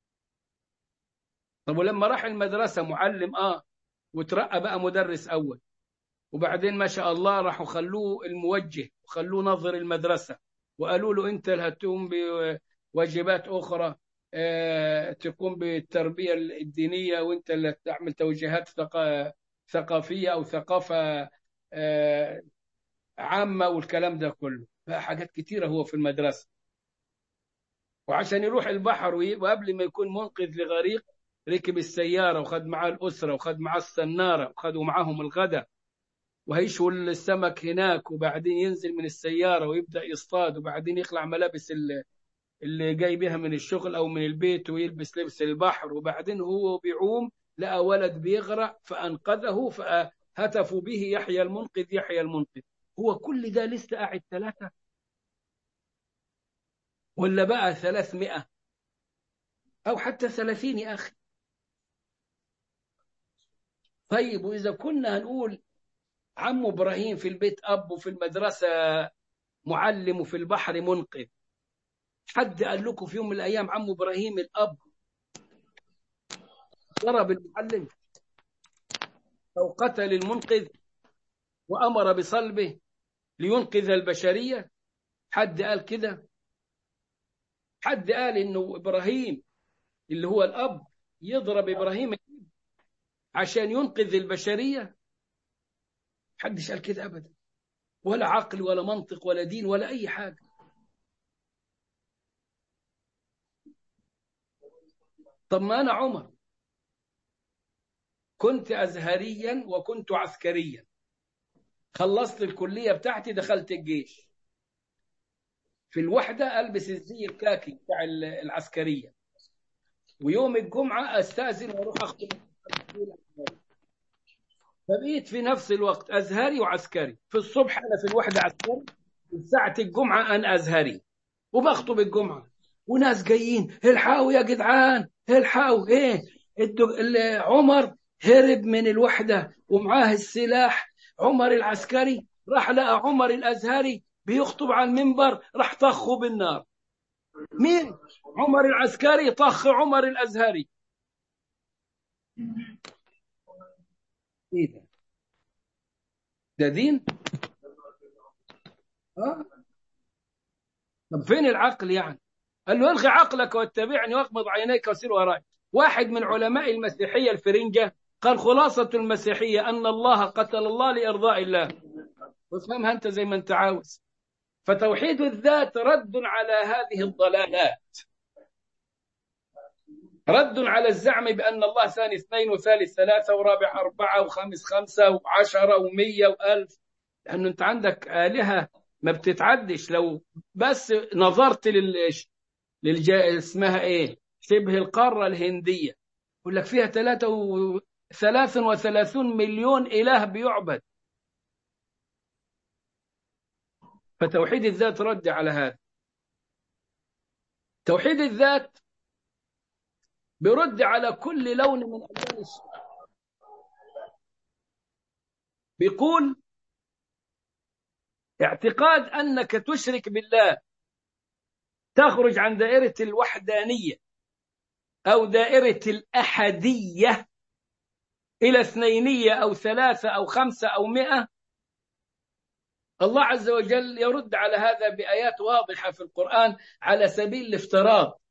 طب ولما راح المدرسة معلم اه وترقى بقى مدرس أول وبعدين ما شاء الله راحوا خلوه الموجه وخلوه نظر المدرسة وقالوا له أنت اللي هتقوم بواجبات أخرى آه تقوم بالتربية الدينية وأنت اللي تعمل توجيهات ثقافية أو ثقافة آه عامة والكلام ده كله بقى حاجات كتيرة هو في المدرسة وعشان يروح البحر وقبل ما يكون منقذ لغريق ركب السيارة وخد معاه الأسرة وخد معاه السنارة وخدوا معاهم الغداء وهيشوا السمك هناك وبعدين ينزل من السيارة ويبدأ يصطاد وبعدين يخلع ملابس اللي جاي بها من الشغل أو من البيت ويلبس لبس البحر وبعدين هو بيعوم لقى ولد بيغرق فأنقذه فهتفوا به يحيى المنقذ يحيى المنقذ هو كل ده لسه قاعد ثلاثة ولا بقى ثلاثمائة أو حتى ثلاثين يا أخي طيب وإذا كنا هنقول عم إبراهيم في البيت أب وفي المدرسة معلم وفي البحر منقذ حد قال لكم في يوم من الأيام عم إبراهيم الأب ضرب المعلم أو قتل المنقذ وأمر بصلبه لينقذ البشرية حد قال كده حد قال إنه إبراهيم اللي هو الأب يضرب إبراهيم عشان ينقذ البشرية حدش قال كده أبدا ولا عقل ولا منطق ولا دين ولا أي حاجة طب ما أنا عمر كنت أزهريا وكنت عسكريا خلصت الكلية بتاعتي دخلت الجيش في الوحدة ألبس الزي الكاكي بتاع العسكرية ويوم الجمعة أستأذن وأروح أخطب فبقيت في نفس الوقت أزهري وعسكري في الصبح أنا في الوحدة عسكري ساعة الجمعة أنا أزهري وبخطب الجمعة وناس جايين الحقوا يا جدعان الحقوا ايه عمر هرب من الوحدة ومعاه السلاح عمر العسكري راح لقى عمر الأزهري بيخطب على المنبر راح طخه بالنار مين عمر العسكري طخ عمر الأزهري ايه ده ده دين اه طب فين العقل يعني قال له الغي عقلك واتبعني واغمض عينيك وسير وراي واحد من علماء المسيحية الفرنجة قال خلاصة المسيحية أن الله قتل الله لإرضاء الله وافهمها أنت زي ما أنت عاوز فتوحيد الذات رد على هذه الضلالات رد على الزعم بأن الله ثاني اثنين وثالث ثلاثة ورابع أربعة وخامس خمسة وعشرة ومية وألف لأنه أنت عندك آلهة ما بتتعدش لو بس نظرت لل للج... اسمها إيه شبه القارة الهندية يقول لك فيها ثلاثة و... ثلاث وثلاثون مليون إله بيعبد فتوحيد الذات رد على هذا توحيد الذات برد على كل لون من ألوان الشرك بيقول اعتقاد أنك تشرك بالله تخرج عن دائرة الوحدانية أو دائرة الأحدية إلى اثنينية أو ثلاثة أو خمسة أو مئة الله عز وجل يرد على هذا بآيات واضحة في القرآن على سبيل الافتراض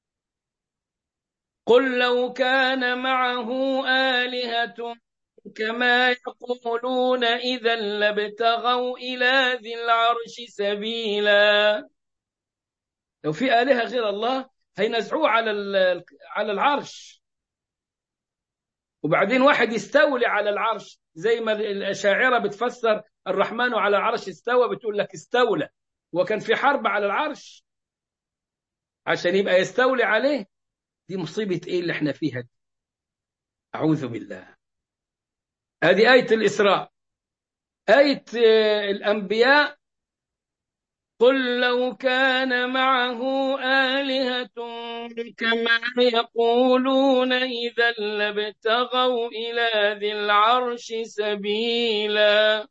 قل لو كان معه آلهة كما يقولون إذا لابتغوا إلى ذي العرش سبيلا لو في آلهة غير الله هينزعوه على على العرش وبعدين واحد يستولي على العرش زي ما الأشاعرة بتفسر الرحمن على العرش استوى بتقول لك استولى وكان في حرب على العرش عشان يبقى يستولي عليه دي مصيبة ايه اللي احنا فيها دي أعوذ بالله هذه آية الإسراء آية الأنبياء قل لو كان معه آلهة كما يقولون إذا لابتغوا إلى ذي العرش سبيلا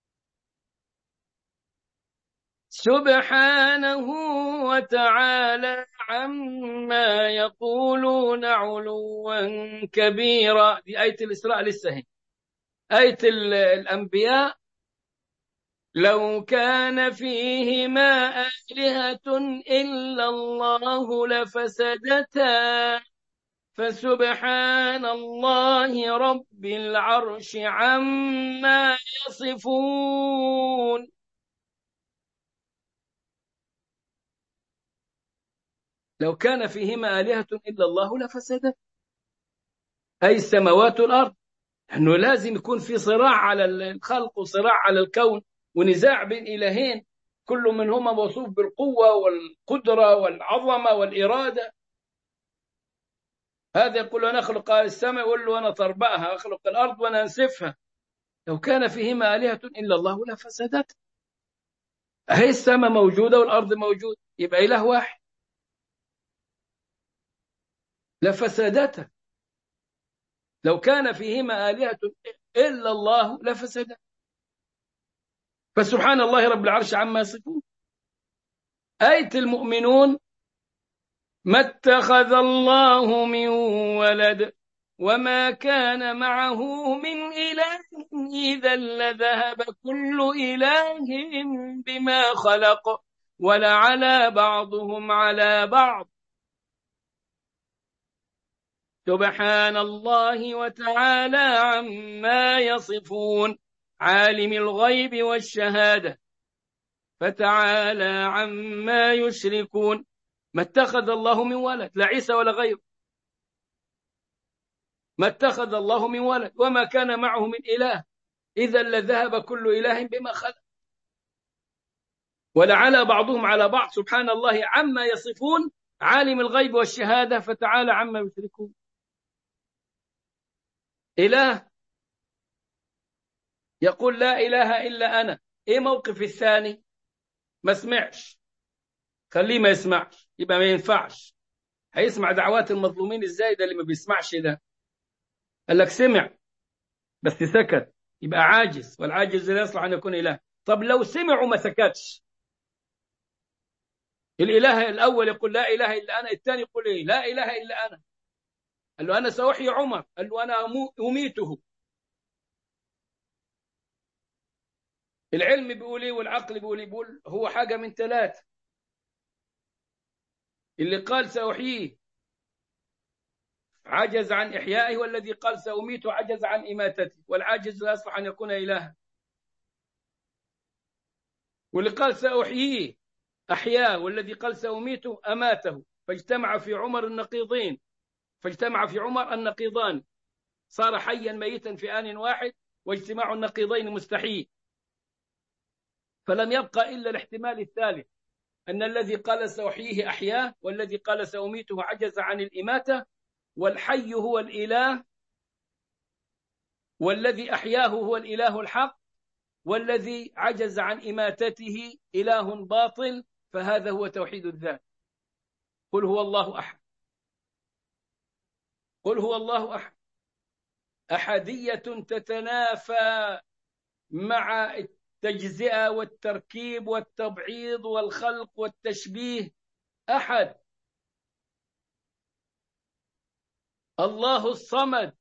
سبحانه وتعالى عما يقولون علوا كبيرا دي آية الإسراء لسه هي آية الأنبياء لو كان فيهما آلهة إلا الله لفسدتا فسبحان الله رب العرش عما يصفون لو كان فيهما آلهة إلا الله لفسدت أي السماوات والأرض أنه لازم يكون في صراع على الخلق وصراع على الكون ونزاع بين إلهين كل منهما موصوف بالقوة والقدرة والعظمة والإرادة هذا يقول أنا أخلق السماء يقول له أنا تربأها أخلق الأرض وأنا أنسفها لو كان فيهما آلهة إلا الله لفسدت هي السماء موجودة والأرض موجود يبقى إله واحد لفسدتا لو كان فيهما آلهة إلا الله لفسدت فسبحان الله رب العرش عما يصفون آية المؤمنون ما اتخذ الله من ولد وما كان معه من إله إذا لذهب كل إله بما خلق ولعلى بعضهم على بعض سبحان الله وتعالى عما يصفون عالم الغيب والشهادة فتعالى عما يشركون ما اتخذ الله من ولد لا عيسى ولا غيره ما اتخذ الله من ولد وما كان معه من إله إذا لذهب كل إله بما خلق ولعلى بعضهم على بعض سبحان الله عما يصفون عالم الغيب والشهادة فتعالى عما يشركون إله يقول لا إله إلا أنا إيه موقف الثاني ما سمعش خليه ما يسمعش يبقى ما ينفعش هيسمع دعوات المظلومين ازاي ده اللي ما بيسمعش ده قال لك سمع بس سكت يبقى عاجز والعاجز لا يصلح ان يكون اله طب لو سمع وما سكتش الاله الاول يقول لا اله الا انا الثاني يقول ايه لا اله الا انا قال له انا ساحيي عمر قال له انا اميته العلم بيقول ايه والعقل بيقول ايه بيقول هو حاجه من ثلاثه اللي قال ساحييه عجز عن احيائه والذي قال ساميته عجز عن اماتته والعاجز لا يصلح ان يكون الها واللي قال ساحييه احياه والذي قال ساميته اماته فاجتمع في عمر النقيضين فاجتمع في عمر النقيضان صار حيا ميتا في آن واحد واجتماع النقيضين مستحيل فلم يبقى إلا الاحتمال الثالث أن الذي قال سأحييه أحياه والذي قال سأميته عجز عن الإماتة والحي هو الإله والذي أحياه هو الإله الحق والذي عجز عن إماتته إله باطل فهذا هو توحيد الذات قل هو الله أحد قل هو الله أحد أحدية تتنافى مع التجزئة والتركيب والتبعيض والخلق والتشبيه أحد الله الصمد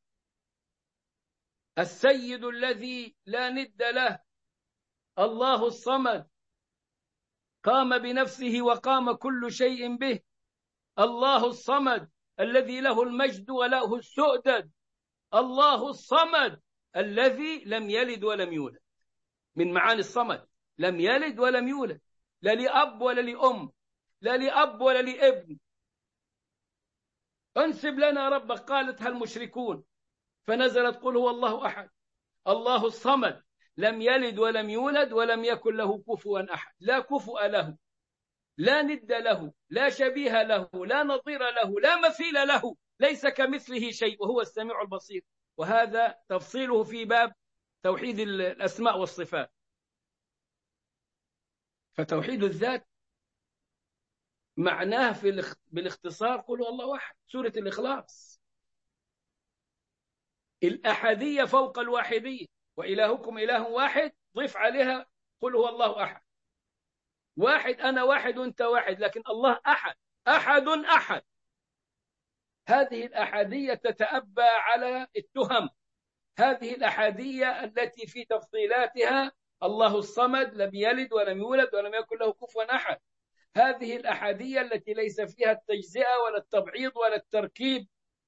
السيد الذي لا ند له الله الصمد قام بنفسه وقام كل شيء به الله الصمد الذي له المجد وله السؤدد الله الصمد الذي لم يلد ولم يولد من معاني الصمد لم يلد ولم يولد لا لأب ولا لأم لا لأب ولا لابن انسب لنا ربك قالتها المشركون فنزلت قل هو الله أحد الله الصمد لم يلد ولم يولد ولم يكن له كفوا أحد لا كفؤ له لا ند له لا شبيه له لا نظير له لا مثيل له ليس كمثله شيء وهو السميع البصير وهذا تفصيله في باب توحيد الأسماء والصفات فتوحيد الذات معناه في بالاختصار قل الله أحد سورة الإخلاص الأحدية فوق الواحدية وإلهكم إله واحد ضف عليها قل هو الله أحد واحد أنا واحد وأنت واحد لكن الله أحد أحد أحد هذه الأحادية تتأبى على التهم هذه الأحادية التي في تفصيلاتها الله الصمد لم يلد ولم يولد ولم يكن له كفوا أحد هذه الأحادية التي ليس فيها التجزئة ولا التبعيض ولا التركيب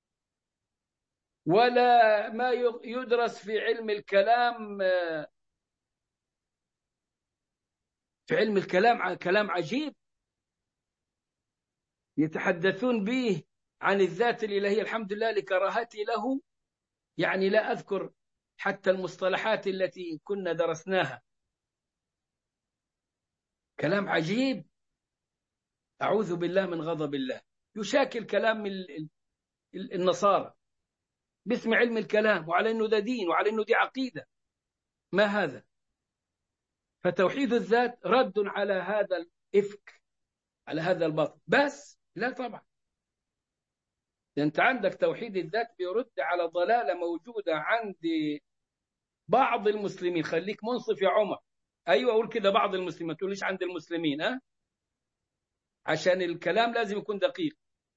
ولا ما يدرس في علم الكلام في علم الكلام كلام عجيب يتحدثون به عن الذات الإلهية الحمد لله لكراهتي له يعني لا أذكر حتى المصطلحات التي كنا درسناها كلام عجيب أعوذ بالله من غضب الله يشاكل كلام النصارى باسم علم الكلام وعلى أنه ده دين وعلى أنه دي عقيدة ما هذا فتوحيد الذات رد على هذا الإفك على هذا الباطل بس لا طبعا أنت عندك توحيد الذات بيرد على ضلالة موجودة عند بعض المسلمين خليك منصف يا عمر أيوة أقول كده بعض المسلمين ما تقوليش عند المسلمين ها أه؟ عشان الكلام لازم يكون دقيق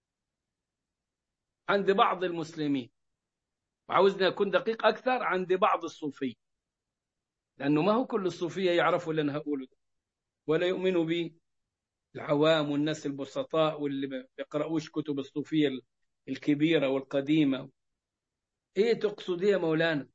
عند بعض المسلمين وعاوزني أكون دقيق أكثر عند بعض الصوفية لأنه ما هو كل الصوفية يعرفوا اللي أنا هقوله ده ولا يؤمنوا بي العوام والناس البسطاء واللي ما بيقرأوش كتب الصوفية الكبيرة والقديمة إيه تقصد يا مولانا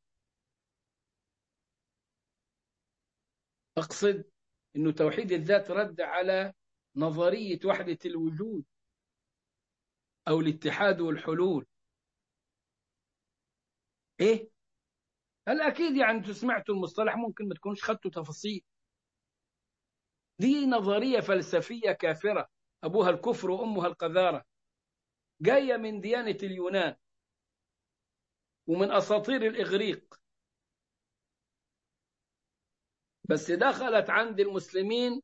أقصد أنه توحيد الذات رد على نظرية وحدة الوجود أو الاتحاد والحلول إيه؟ هل أكيد يعني أنتم سمعتوا المصطلح ممكن ما تكونوش خدتوا تفاصيل دي نظرية فلسفية كافرة أبوها الكفر وأمها القذارة جاية من ديانة اليونان ومن أساطير الإغريق بس دخلت عند المسلمين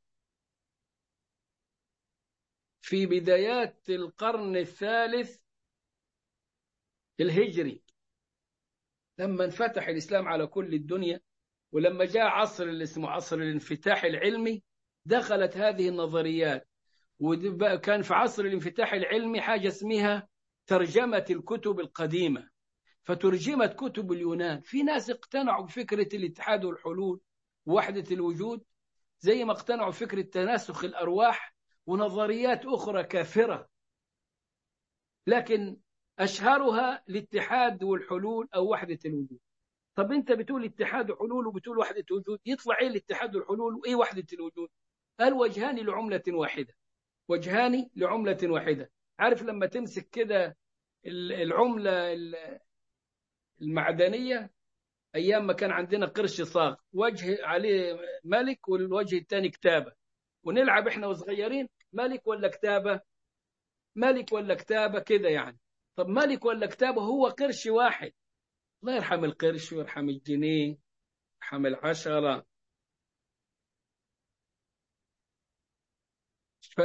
في بدايات القرن الثالث الهجري لما انفتح الإسلام على كل الدنيا ولما جاء عصر اللي اسمه عصر الانفتاح العلمي دخلت هذه النظريات وكان في عصر الانفتاح العلمي حاجة اسمها ترجمة الكتب القديمة فترجمت كتب اليونان في ناس اقتنعوا بفكرة الاتحاد والحلول ووحدة الوجود زي ما اقتنعوا بفكرة تناسخ الأرواح ونظريات أخرى كافرة لكن أشهرها الاتحاد والحلول أو وحدة الوجود طب أنت بتقول اتحاد وحلول وبتقول وحدة وجود يطلع إيه الاتحاد والحلول وإيه وحدة الوجود قال وجهان لعملة واحدة وجهان لعملة واحدة عارف لما تمسك كده ال- العملة ال- المعدنية أيام ما كان عندنا قرش صاغ وجه عليه ملك والوجه الثاني كتابة ونلعب إحنا وصغيرين ملك ولا كتابة ملك ولا كتابة كده يعني طب ملك ولا كتابة هو قرش واحد الله يرحم القرش ويرحم الجنيه يرحم العشرة ف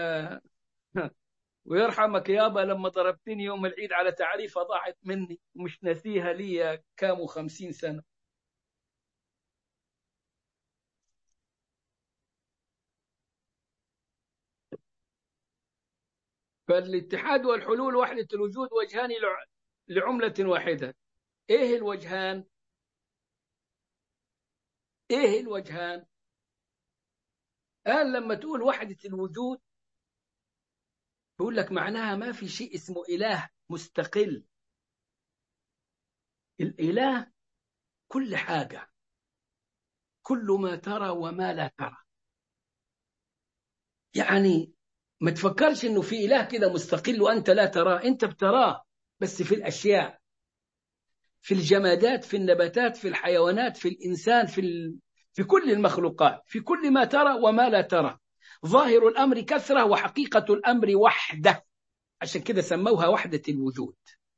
ويرحمك يابا لما ضربتني يوم العيد على تعريفة ضاعت مني ومش ناسيها لي كام وخمسين سنة فالاتحاد والحلول وحدة الوجود وجهان لع- لعملة واحدة ايه الوجهان ايه الوجهان قال لما تقول وحدة الوجود يقول لك معناها ما في شيء اسمه إله مستقل الإله كل حاجة كل ما ترى وما لا ترى يعني ما تفكرش انه في اله كده مستقل وانت لا تراه انت بتراه بس في الاشياء في الجمادات في النباتات في الحيوانات في الانسان في ال... في كل المخلوقات في كل ما ترى وما لا ترى ظاهر الامر كثره وحقيقه الامر وحده عشان كده سموها وحده الوجود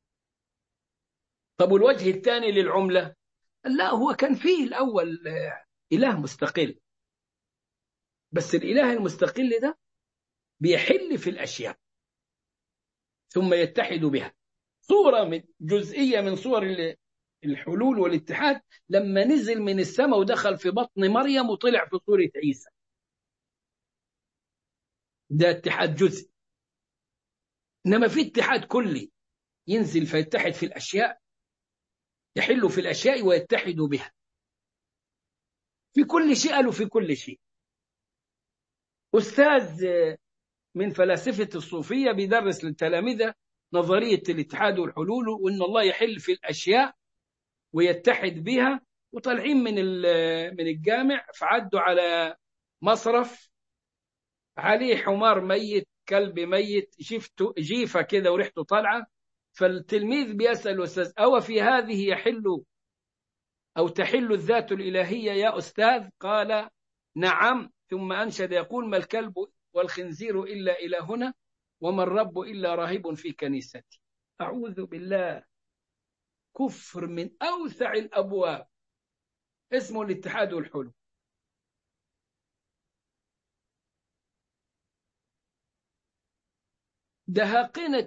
طب والوجه الثاني للعمله لا هو كان فيه الاول آه، اله مستقل بس الاله المستقل ده بيحل في الاشياء ثم يتحد بها صوره من جزئيه من صور ال- الحلول والاتحاد لما نزل من السماء ودخل في بطن مريم وطلع في صوره عيسى ده اتحاد جزئي انما في اتحاد كلي ينزل فيتحد في الاشياء يحل في الاشياء ويتحد بها في كل شيء قالوا في كل شيء استاذ من فلاسفه الصوفيه بيدرس للتلامذه نظريه الاتحاد والحلول وان الله يحل في الاشياء ويتحد بها وطالعين من ال- من الجامع فعدوا على مصرف عليه حمار ميت كلب ميت جيفته جيفه كده وريحته طالعه فالتلميذ بيسال الاستاذ او في هذه يحل او تحل الذات الالهيه يا استاذ قال نعم ثم انشد يقول ما الكلب والخنزير الا الهنا وما الرب الا راهب في كنيستي اعوذ بالله كفر من اوسع الابواب اسمه الاتحاد والحلول دهاقنة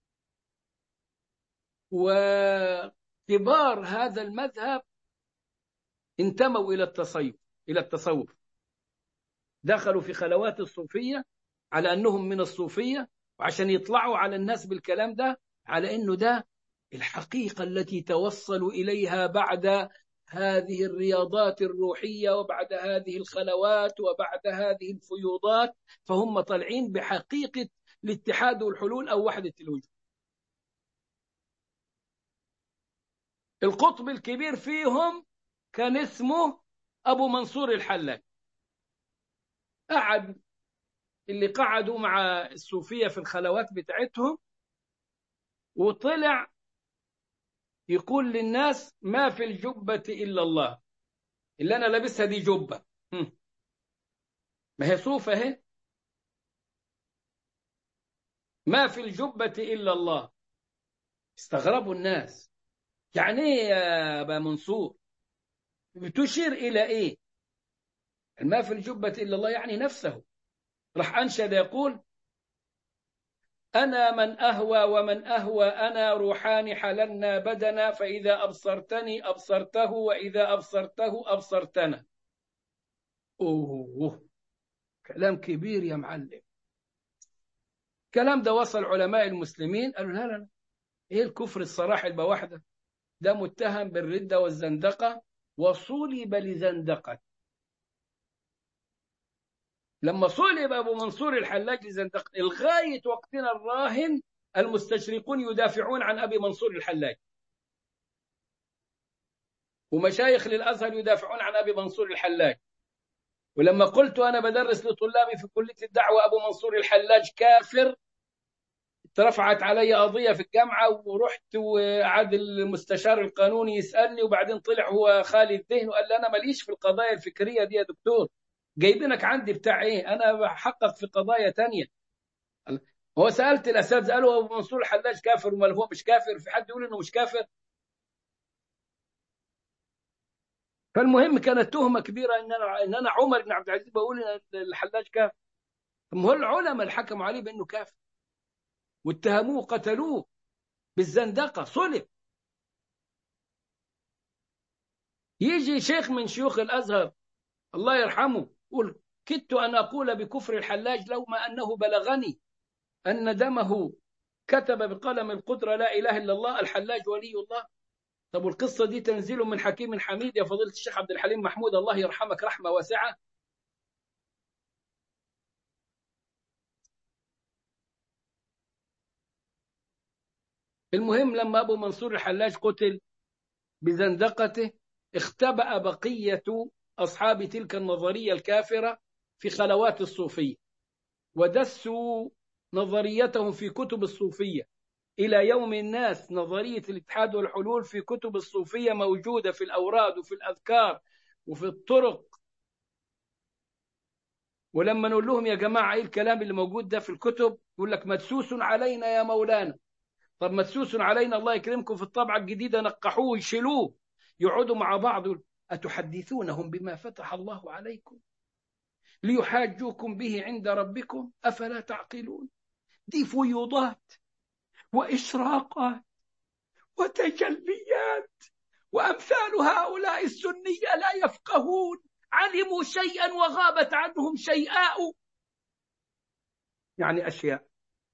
وكبار هذا المذهب انتموا إلى التصوف إلى التصوف دخلوا في خلوات الصوفية على أنهم من الصوفية وعشان يطلعوا على الناس بالكلام ده على أنه ده الحقيقة التي توصلوا إليها بعد هذه الرياضات الروحية وبعد هذه الخلوات وبعد هذه الفيوضات فهم طالعين بحقيقة الاتحاد والحلول أو وحدة الوجود القطب الكبير فيهم كان اسمه أبو منصور الحلاج قعد اللي قعدوا مع الصوفية في الخلوات بتاعتهم وطلع يقول للناس ما في الجبة إلا الله اللي أنا لابسها دي جبة هم. ما هي صوفة اهي ما في الجبة إلا الله استغربوا الناس يعني ايه يا أبا منصور بتشير إلى إيه ما في الجبة إلا الله يعني نفسه راح أنشد يقول أنا من أهوى ومن أهوى أنا روحان حللنا بدنا فإذا أبصرتني أبصرته وإذا أبصرته أبصرتنا أوه كلام كبير يا معلم الكلام ده وصل علماء المسلمين قالوا لا لا لا ايه الكفر الصراح البواحدة ده متهم بالردة والزندقة وصلب لزندقة لما صلب أبو منصور الحلاج لزندقة لغاية وقتنا الراهن المستشرقون يدافعون عن أبي منصور الحلاج ومشايخ للأزهر يدافعون عن أبي منصور الحلاج ولما قلت أنا بدرس لطلابي في كلية الدعوة أبو منصور الحلاج كافر اترفعت علي قضيه في الجامعه ورحت وقعد المستشار القانوني يسالني وبعدين طلع هو خالي الذهن وقال لي انا ماليش في القضايا الفكريه دي يا دكتور جايبينك عندي بتاع ايه انا بحقق في قضايا تانية هو سالت الاساتذه قالوا ابو منصور الحلاج كافر وما هو مش كافر في حد يقول انه مش كافر فالمهم كانت تهمه كبيره ان انا ان انا عمر بن عبد العزيز بقول ان الحلاج كافر طب ما هو العلماء اللي حكموا عليه بانه كافر واتهموه قتلوه بالزندقه صلب يجي شيخ من شيوخ الازهر الله يرحمه يقول كدت ان اقول بكفر الحلاج لو ما انه بلغني ان دمه كتب بقلم القدره لا اله الا الله الحلاج ولي الله طب والقصه دي تنزيل من حكيم حميد يا فضيله الشيخ عبد الحليم محمود الله يرحمك رحمه واسعه المهم لما ابو منصور الحلاج قتل بزندقته اختبأ بقيه اصحاب تلك النظريه الكافره في خلوات الصوفيه ودسوا نظريتهم في كتب الصوفيه الى يوم الناس نظريه الاتحاد والحلول في كتب الصوفيه موجوده في الاوراد وفي الاذكار وفي الطرق ولما نقول لهم يا جماعه ايه الكلام اللي موجود ده في الكتب يقول لك مدسوس علينا يا مولانا طب مدسوس علينا الله يكرمكم في الطبعه الجديده نقحوه ويشيلوه يقعدوا مع بعض أتحدثونهم بما فتح الله عليكم ليحاجوكم به عند ربكم أفلا تعقلون دي فيوضات وإشراقات وتجليات وأمثال هؤلاء السنية لا يفقهون علموا شيئا وغابت عنهم شيئاء يعني أشياء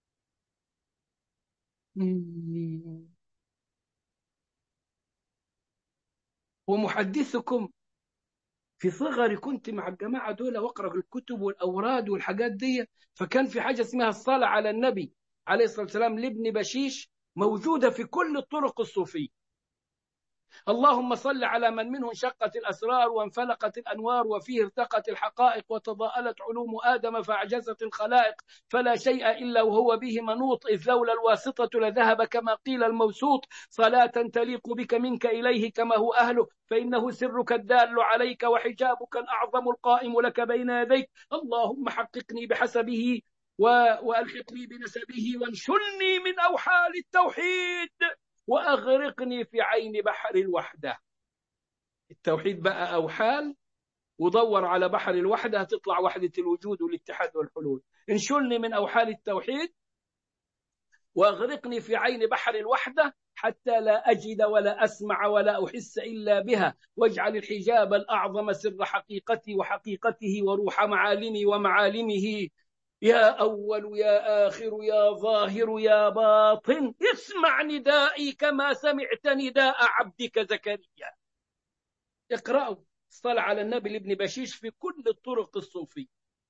ومحدثكم في صغري كنت مع الجماعة دول واقرأ الكتب والأوراد والحاجات دي فكان في حاجة اسمها الصلاة على النبي عليه الصلاة والسلام لابن بشيش موجودة في كل الطرق الصوفية اللهم صل على من منه انشقت الأسرار وانفلقت الأنوار وفيه ارتقت الحقائق وتضاءلت علوم آدم فأعجزت الخلائق فلا شيء إلا وهو به منوط إذ لولا الواسطة لذهب كما قيل الموسوط صلاة تليق بك منك إليه كما هو أهله فإنه سرك الدال عليك وحجابك الأعظم القائم لك بين يديك اللهم حققني بحسبه وألحقني بنسبه وانشلني من أوحال التوحيد وأغرقني في عين بحر الوحدة التوحيد بقى أوحال ودور على بحر الوحدة هتطلع وحدة الوجود والاتحاد والحلول انشلني من أوحال التوحيد وأغرقني في عين بحر الوحدة حتى لا أجد ولا أسمع ولا أحس إلا بها واجعل الحجاب الأعظم سر حقيقتي وحقيقته وروح معالمي ومعالمه يا أول يا آخر يا ظاهر يا باطن اسمع ندائي كما سمعت نداء عبدك زكريا اقرأوا اصطلع على النبي لابن بشيش في كل الطرق الصوفية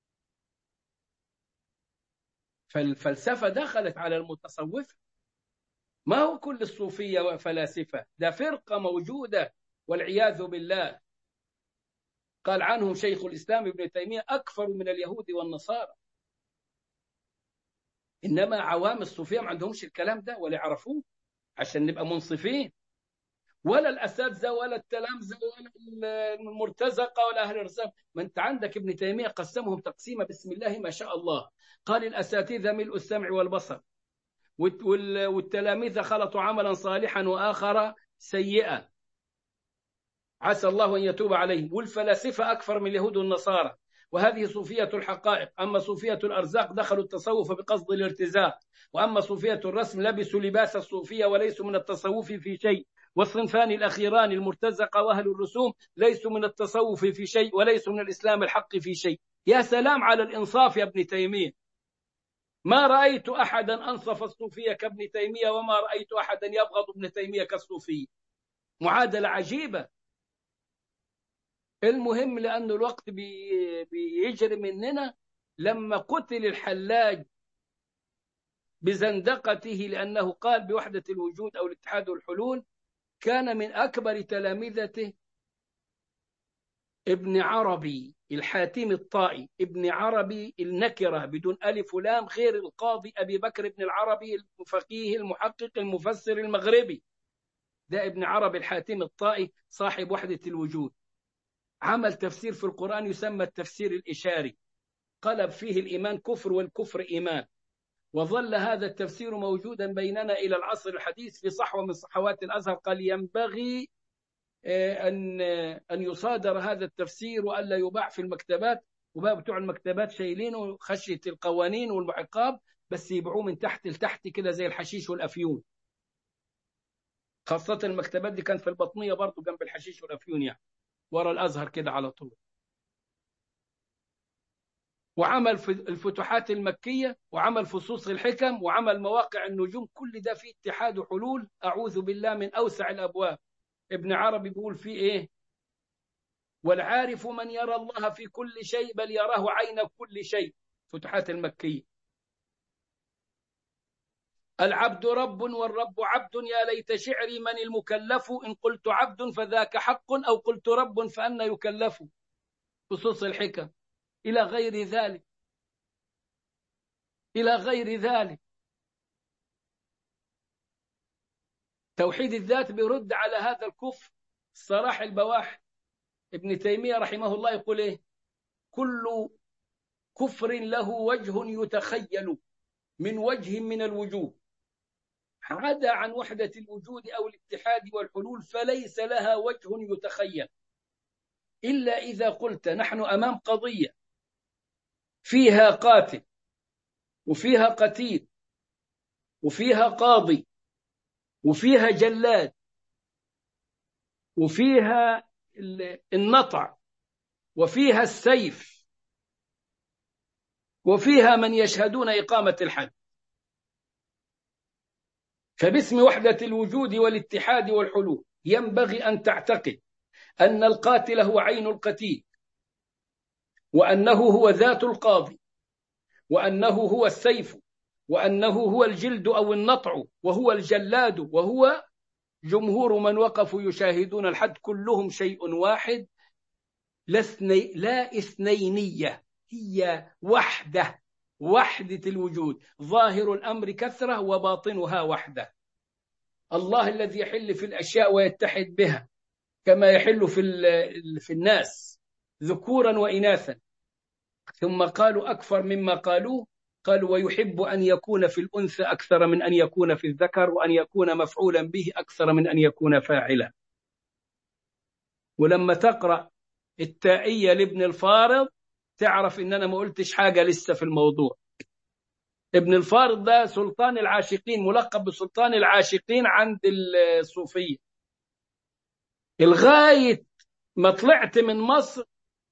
فالفلسفة دخلت على المتصوفة ما هو كل الصوفية وفلاسفة ده فرقة موجودة والعياذ بالله قال عنهم شيخ الإسلام ابن تيمية أكثر من اليهود والنصارى انما عوام الصوفيه ما عندهمش الكلام ده ولا يعرفوه عشان نبقى منصفين ولا الاساتذه ولا التلامذه ولا المرتزقه ولا اهل الرسام ما انت عندك ابن تيميه قسمهم تقسيمه بسم الله ما شاء الله قال الاساتذه ملء السمع والبصر والتلاميذ خلطوا عملا صالحا واخر سيئا عسى الله ان يتوب عليهم والفلاسفه اكثر من اليهود والنصارى وهذه صوفية الحقائق أما صوفية الأرزاق دخلوا التصوف بقصد الارتزاق وأما صوفية الرسم لبسوا لباس الصوفية وليسوا من التصوف في شيء والصنفان الأخيران المرتزقة وأهل الرسوم ليسوا من التصوف في شيء وليسوا من الإسلام الحق في شيء يا سلام على الإنصاف يا ابن تيمية ما رأيت أحدا أنصف الصوفية كابن تيمية وما رأيت أحدا يبغض ابن تيمية كالصوفية معادلة عجيبة المهم لأنه الوقت بي بيجري مننا لما قتل الحلاج بزندقته لأنه قال بوحدة الوجود أو الاتحاد والحلول كان من أكبر تلامذته ابن عربي الحاتم الطائي ابن عربي النكرة بدون ألف ولام غير القاضي أبي بكر بن العربي الفقيه المحقق المفسر المغربي ده ابن عربي الحاتم الطائي صاحب وحدة الوجود عمل تفسير في القرآن يسمى التفسير الإشاري قلب فيه الإيمان كفر والكفر إيمان وظل هذا التفسير موجودا بيننا إلى العصر الحديث في صحوة من صحوات الأزهر قال ينبغي أن أن يصادر هذا التفسير وألا يباع في المكتبات وبقى بتوع المكتبات شايلينه خشية القوانين والعقاب بس يبيعوه من تحت لتحت كده زي الحشيش والأفيون خاصة المكتبات دي كانت في البطنية برضه جنب الحشيش والأفيون يعني ورا الأزهر كده على طول وعمل في الفتوحات المكية وعمل فصوص الحكم وعمل مواقع النجوم كل ده فيه اتحاد وحلول أعوذ بالله من أوسع الأبواب ابن عربي بيقول فيه إيه والعارف من يرى الله في كل شيء بل يراه عين كل شيء فتوحات المكية العبد رب والرب عبد يا ليت شعري من المكلف إن قلت عبد فذاك حق أو قلت رب فأنا يكلف فصوص الحكم إلى غير ذلك إلى غير ذلك توحيد الذات بيرد على هذا الكفر الصراح البواح ابن تيمية رحمه الله يقول إيه كل كفر له وجه يتخيل من وجه من الوجوه عدا عن وحدة الوجود أو الاتحاد والحلول فليس لها وجه يتخيل إلا إذا قلت نحن أمام قضية فيها قاتل وفيها قتيل وفيها قاضي وفيها جلاد وفيها النطع وفيها السيف وفيها من يشهدون إقامة الحد فباسم وحدة الوجود والاتحاد والحلول ينبغي أن تعتقد أن القاتل هو عين القتيل وأنه هو ذات القاضي وأنه هو السيف وأنه هو الجلد أو النطع وهو الجلاد وهو جمهور من وقفوا يشاهدون الحد كلهم شيء واحد لا اثنينية هي وحدة وحدة الوجود ظاهر الأمر كثرة وباطنها وحدة الله الذي يحل في الأشياء ويتحد بها كما يحل في, في الناس ذكورا وإناثا ثم قالوا أكثر مما قالوه قالوا ويحب أن يكون في الأنثى أكثر من أن يكون في الذكر وأن يكون مفعولا به أكثر من أن يكون فاعلا ولما تقرأ التائية لابن الفارض تعرف إن أنا ما قلتش حاجة لسه في الموضوع ابن الفارض ده سلطان العاشقين ملقب بسلطان العاشقين عند الصوفية لغاية ما طلعت من مصر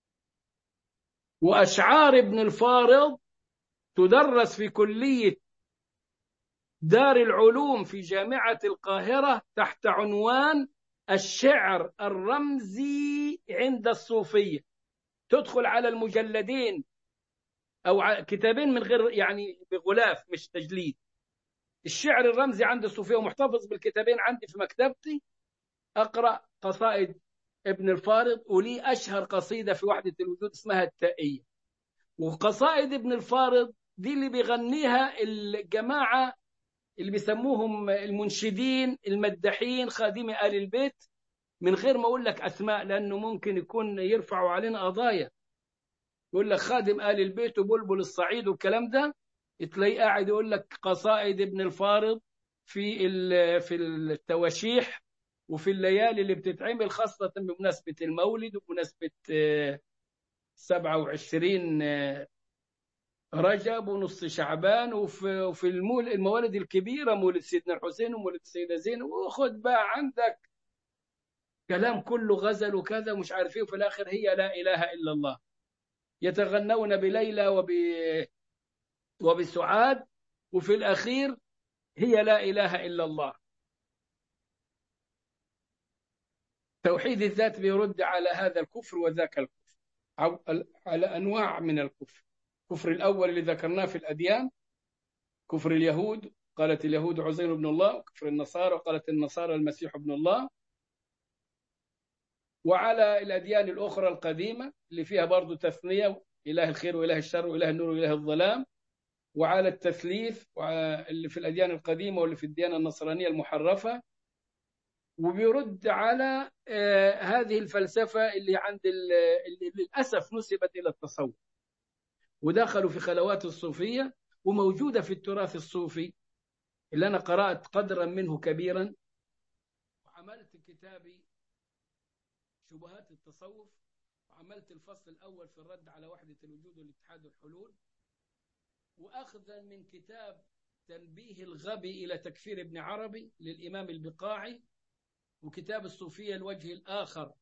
وأشعار ابن الفارض تدرس في كلية دار العلوم في جامعة القاهرة تحت عنوان الشعر الرمزي عند الصوفية تدخل على المجلدين أو كتابين من غير يعني بغلاف مش تجليد الشعر الرمزي عند الصوفية ومحتفظ بالكتابين عندي في مكتبتي أقرأ قصائد ابن الفارض ولي أشهر قصيدة في وحدة الوجود اسمها التائية وقصائد ابن الفارض دي اللي بيغنيها الجماعة اللي بيسموهم المنشدين المدحين خادمي آل البيت من غير ما أقول لك أسماء لأنه ممكن يكون يرفعوا علينا قضايا يقول لك خادم آل البيت وبلبل الصعيد والكلام ده تلاقيه قاعد يقول لك قصائد ابن الفارض في في التواشيح وفي الليالي اللي بتتعمل خاصة بمناسبة المولد ومناسبة 27 رجب ونص شعبان وفي, وفي الموالد الكبيرة مولد سيدنا الحسين ومولد السيدة زينب وخد بقى عندك كلام كله غزل وكذا ومش عارف ايه وفي الآخر هي لا إله إلا الله يتغنون بليلى وب وبسعاد وفي الأخير هي لا إله إلا الله توحيد الذات بيرد على هذا الكفر وذاك الكفر على أنواع من الكفر الكفر الأول اللي ذكرناه في الأديان كفر اليهود قالت اليهود عزير بن الله وكفر النصارى قالت النصارى المسيح ابن الله وعلى الأديان الأخرى القديمة اللي فيها برضو تثنية إله الخير وإله الشر وإله النور وإله الظلام وعلى التثليث وع- اللي في الأديان القديمة واللي في الديانة النصرانية المحرفة وبيرد على آه، هذه الفلسفة اللي عند ال- اللي للأسف نسبت إلى التصوف ودخلوا في خلوات الصوفية وموجودة في التراث الصوفي اللي أنا قرأت قدرا منه كبيرا وعملت كتابي شبهات التصوف وعملت الفصل الأول في الرد على وحدة الوجود والاتحاد والحلول وأخذا من كتاب تنبيه الغبي إلى تكفير ابن عربي للإمام البقاعي وكتاب الصوفية الوجه الآخر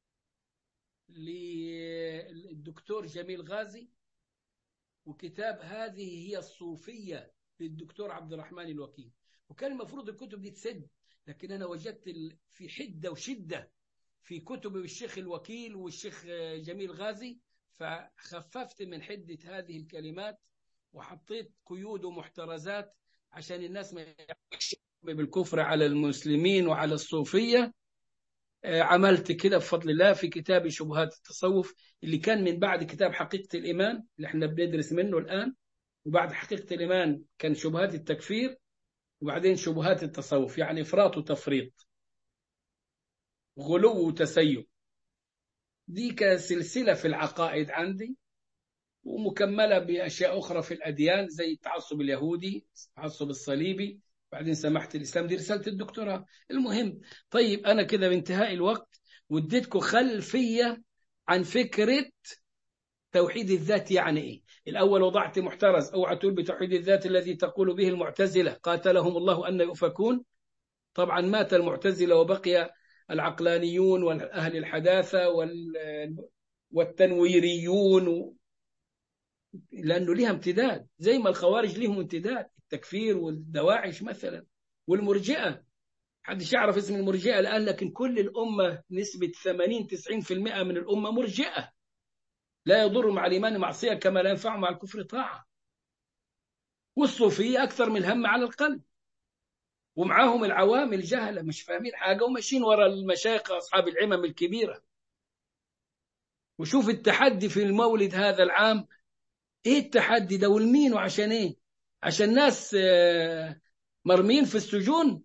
للدكتور جميل غازي وكتاب هذه هي الصوفية للدكتور عبد الرحمن الوكيل وكان المفروض الكتب دي تسد لكن أنا وجدت ال- في حدة وشدة في كتب الشيخ الوكيل والشيخ آه، جميل غازي فخففت من حدة هذه الكلمات وحطيت قيود ومحترزات عشان الناس ما يحكمش بالكفر على المسلمين وعلى الصوفية آه، عملت كده بفضل الله في كتاب شبهات التصوف اللي كان من بعد كتاب حقيقة الإيمان اللي احنا بندرس منه الآن وبعد حقيقة الإيمان كان شبهات التكفير وبعدين شبهات التصوف يعني إفراط وتفريط غلو وتسيب دي كسلسلة في العقائد عندي ومكملة بأشياء أخرى في الأديان زي التعصب اليهودي التعصب الصليبي بعدين سمحت الإسلام دي رسالة الدكتوراه المهم طيب أنا كده بانتهاء الوقت واديتكم خلفية عن فكرة توحيد الذات يعني إيه الأول وضعت محترز أوعى تقول بتوحيد الذات الذي تقول به المعتزلة قاتلهم الله أن يؤفكون طبعا مات المعتزلة وبقي العقلانيون وأهل الحداثة وال- والتنويريون لأنه لها امتداد زي ما الخوارج لهم امتداد التكفير والدواعش مثلا والمرجئة حدش يعرف اسم المرجئة الآن لكن كل الأمة نسبة 80 90% من الأمة مرجئة لا يضر مع الإيمان معصية كما لا ينفع مع الكفر طاعة والصوفية أكثر من الهم على القلب ومعاهم العوام الجهلة مش فاهمين حاجة وماشيين ورا المشايخ أصحاب العمم الكبيرة وشوف التحدي في المولد هذا العام ايه التحدي ده والمين وعشان ايه عشان ناس آه، مرميين في السجون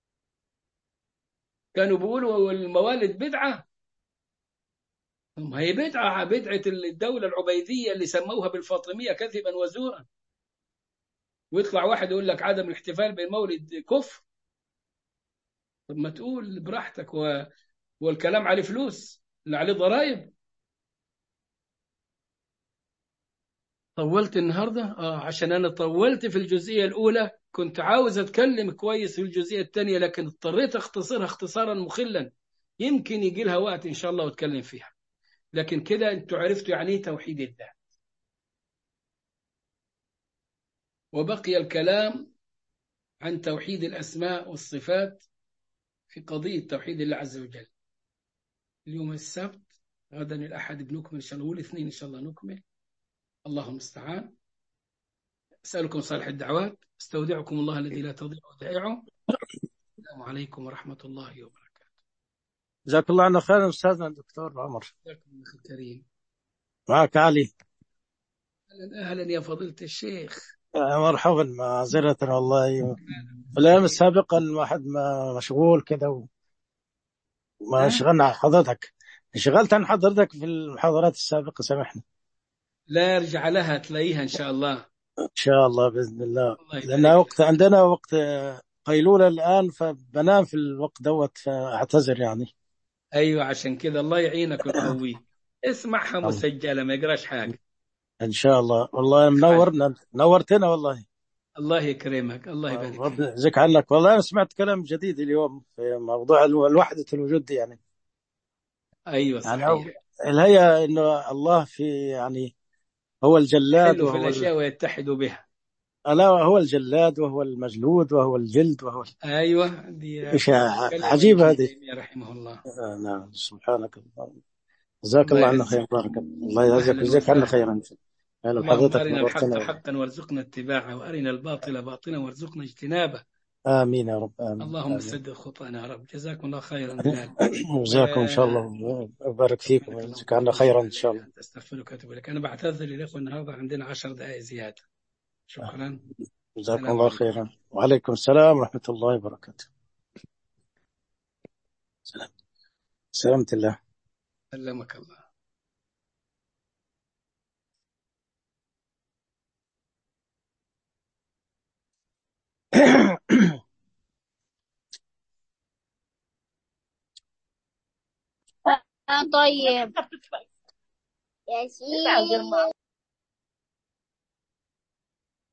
كانوا بيقولوا الموالد بدعة ما هي بدعة بدعة الدولة العبيدية اللي سموها بالفاطمية كذبا وزورا ويطلع واحد يقول لك عدم الاحتفال بالمولد كفر طب ما تقول براحتك و... والكلام عليه فلوس اللي عليه ضرائب طولت النهارده اه عشان انا طولت في الجزئيه الاولى كنت عاوز اتكلم كويس في الجزئيه الثانيه لكن اضطريت اختصرها اختصارا مخلا يمكن يجي لها وقت ان شاء الله واتكلم فيها لكن كده انتوا عرفتوا يعني ايه توحيد الذات وبقي الكلام عن توحيد الاسماء والصفات في قضيه توحيد الله عز وجل اليوم السبت غدا الاحد بنكمل ان شاء الله والاثنين ان شاء الله نكمل الله المستعان أسألكم صالح الدعوات استودعكم الله الذي لا تضيع ودائعه السلام عليكم ورحمة الله وبركاته جزاك الله عنا خيرا استاذنا الدكتور عمر جزاكم الله خير كريم معك علي أهلا أهلا يا فضيلة الشيخ آه، مرحبا معذرة والله في الأيام السابقة الواحد ما مشغول كده وما ها؟ شغلنا عن حضرتك انشغلت عن حضرتك في المحاضرات السابقة سامحني لا يرجع لها تلاقيها إن شاء الله إن شاء الله بإذن الله الله لأن يبارك وقت عندنا وقت آه، قيلولة الآن فبنام في الوقت دوت فأعتذر يعني أيوة عشان كده الله يعينك ويقويك اسمعها مسجلة ما يقراش حاجة إن شاء الله والله منور نورتنا والله الله يكرمك الله يبارك رب فيك يجزيك عنك والله أنا سمعت كلام جديد اليوم في موضوع الو- الوحدة الوجود دي يعني أيوة يعني صحيح اللي هي إنه الله في يعني هو الجلاد حلو في وهو الأشياء ويتحدوا بها لا هو الجلاد وهو المجلود وهو الجلد وهو أيوة دي إيش ع- كلام عجيبة ابن هذه تيمية رحمه الله آه، نعم سبحانك الله جزاك الله الله عنا يعزك خير بارك الله الله يجزاك أهلا ويجزاك عنا وسهلا خيرا أهلا اللهم بحضرتك أرنا الحق نورتنا حقا وارزقنا اتباعه وأرنا الباطل باطلا وارزقنا اجتنابه آمين يا رب آمين اللهم آمين سدد خطانا يا رب جزاكم الله خيرا بلال جزاكم إن شاء الله وبارك فيكم سبحانك اللهم ويجزيك عنا خيرا إن شاء الله وبحمدك استغفرك واتوب اليك انا بعتذر للاخوه النهارده عندنا 10 دقائق زياده شكرا جزاكم السلام الله عليكم خيرا وعليكم السلام ورحمة الله وبركاته سلام سلامة الله سلمك الله طيب ياسين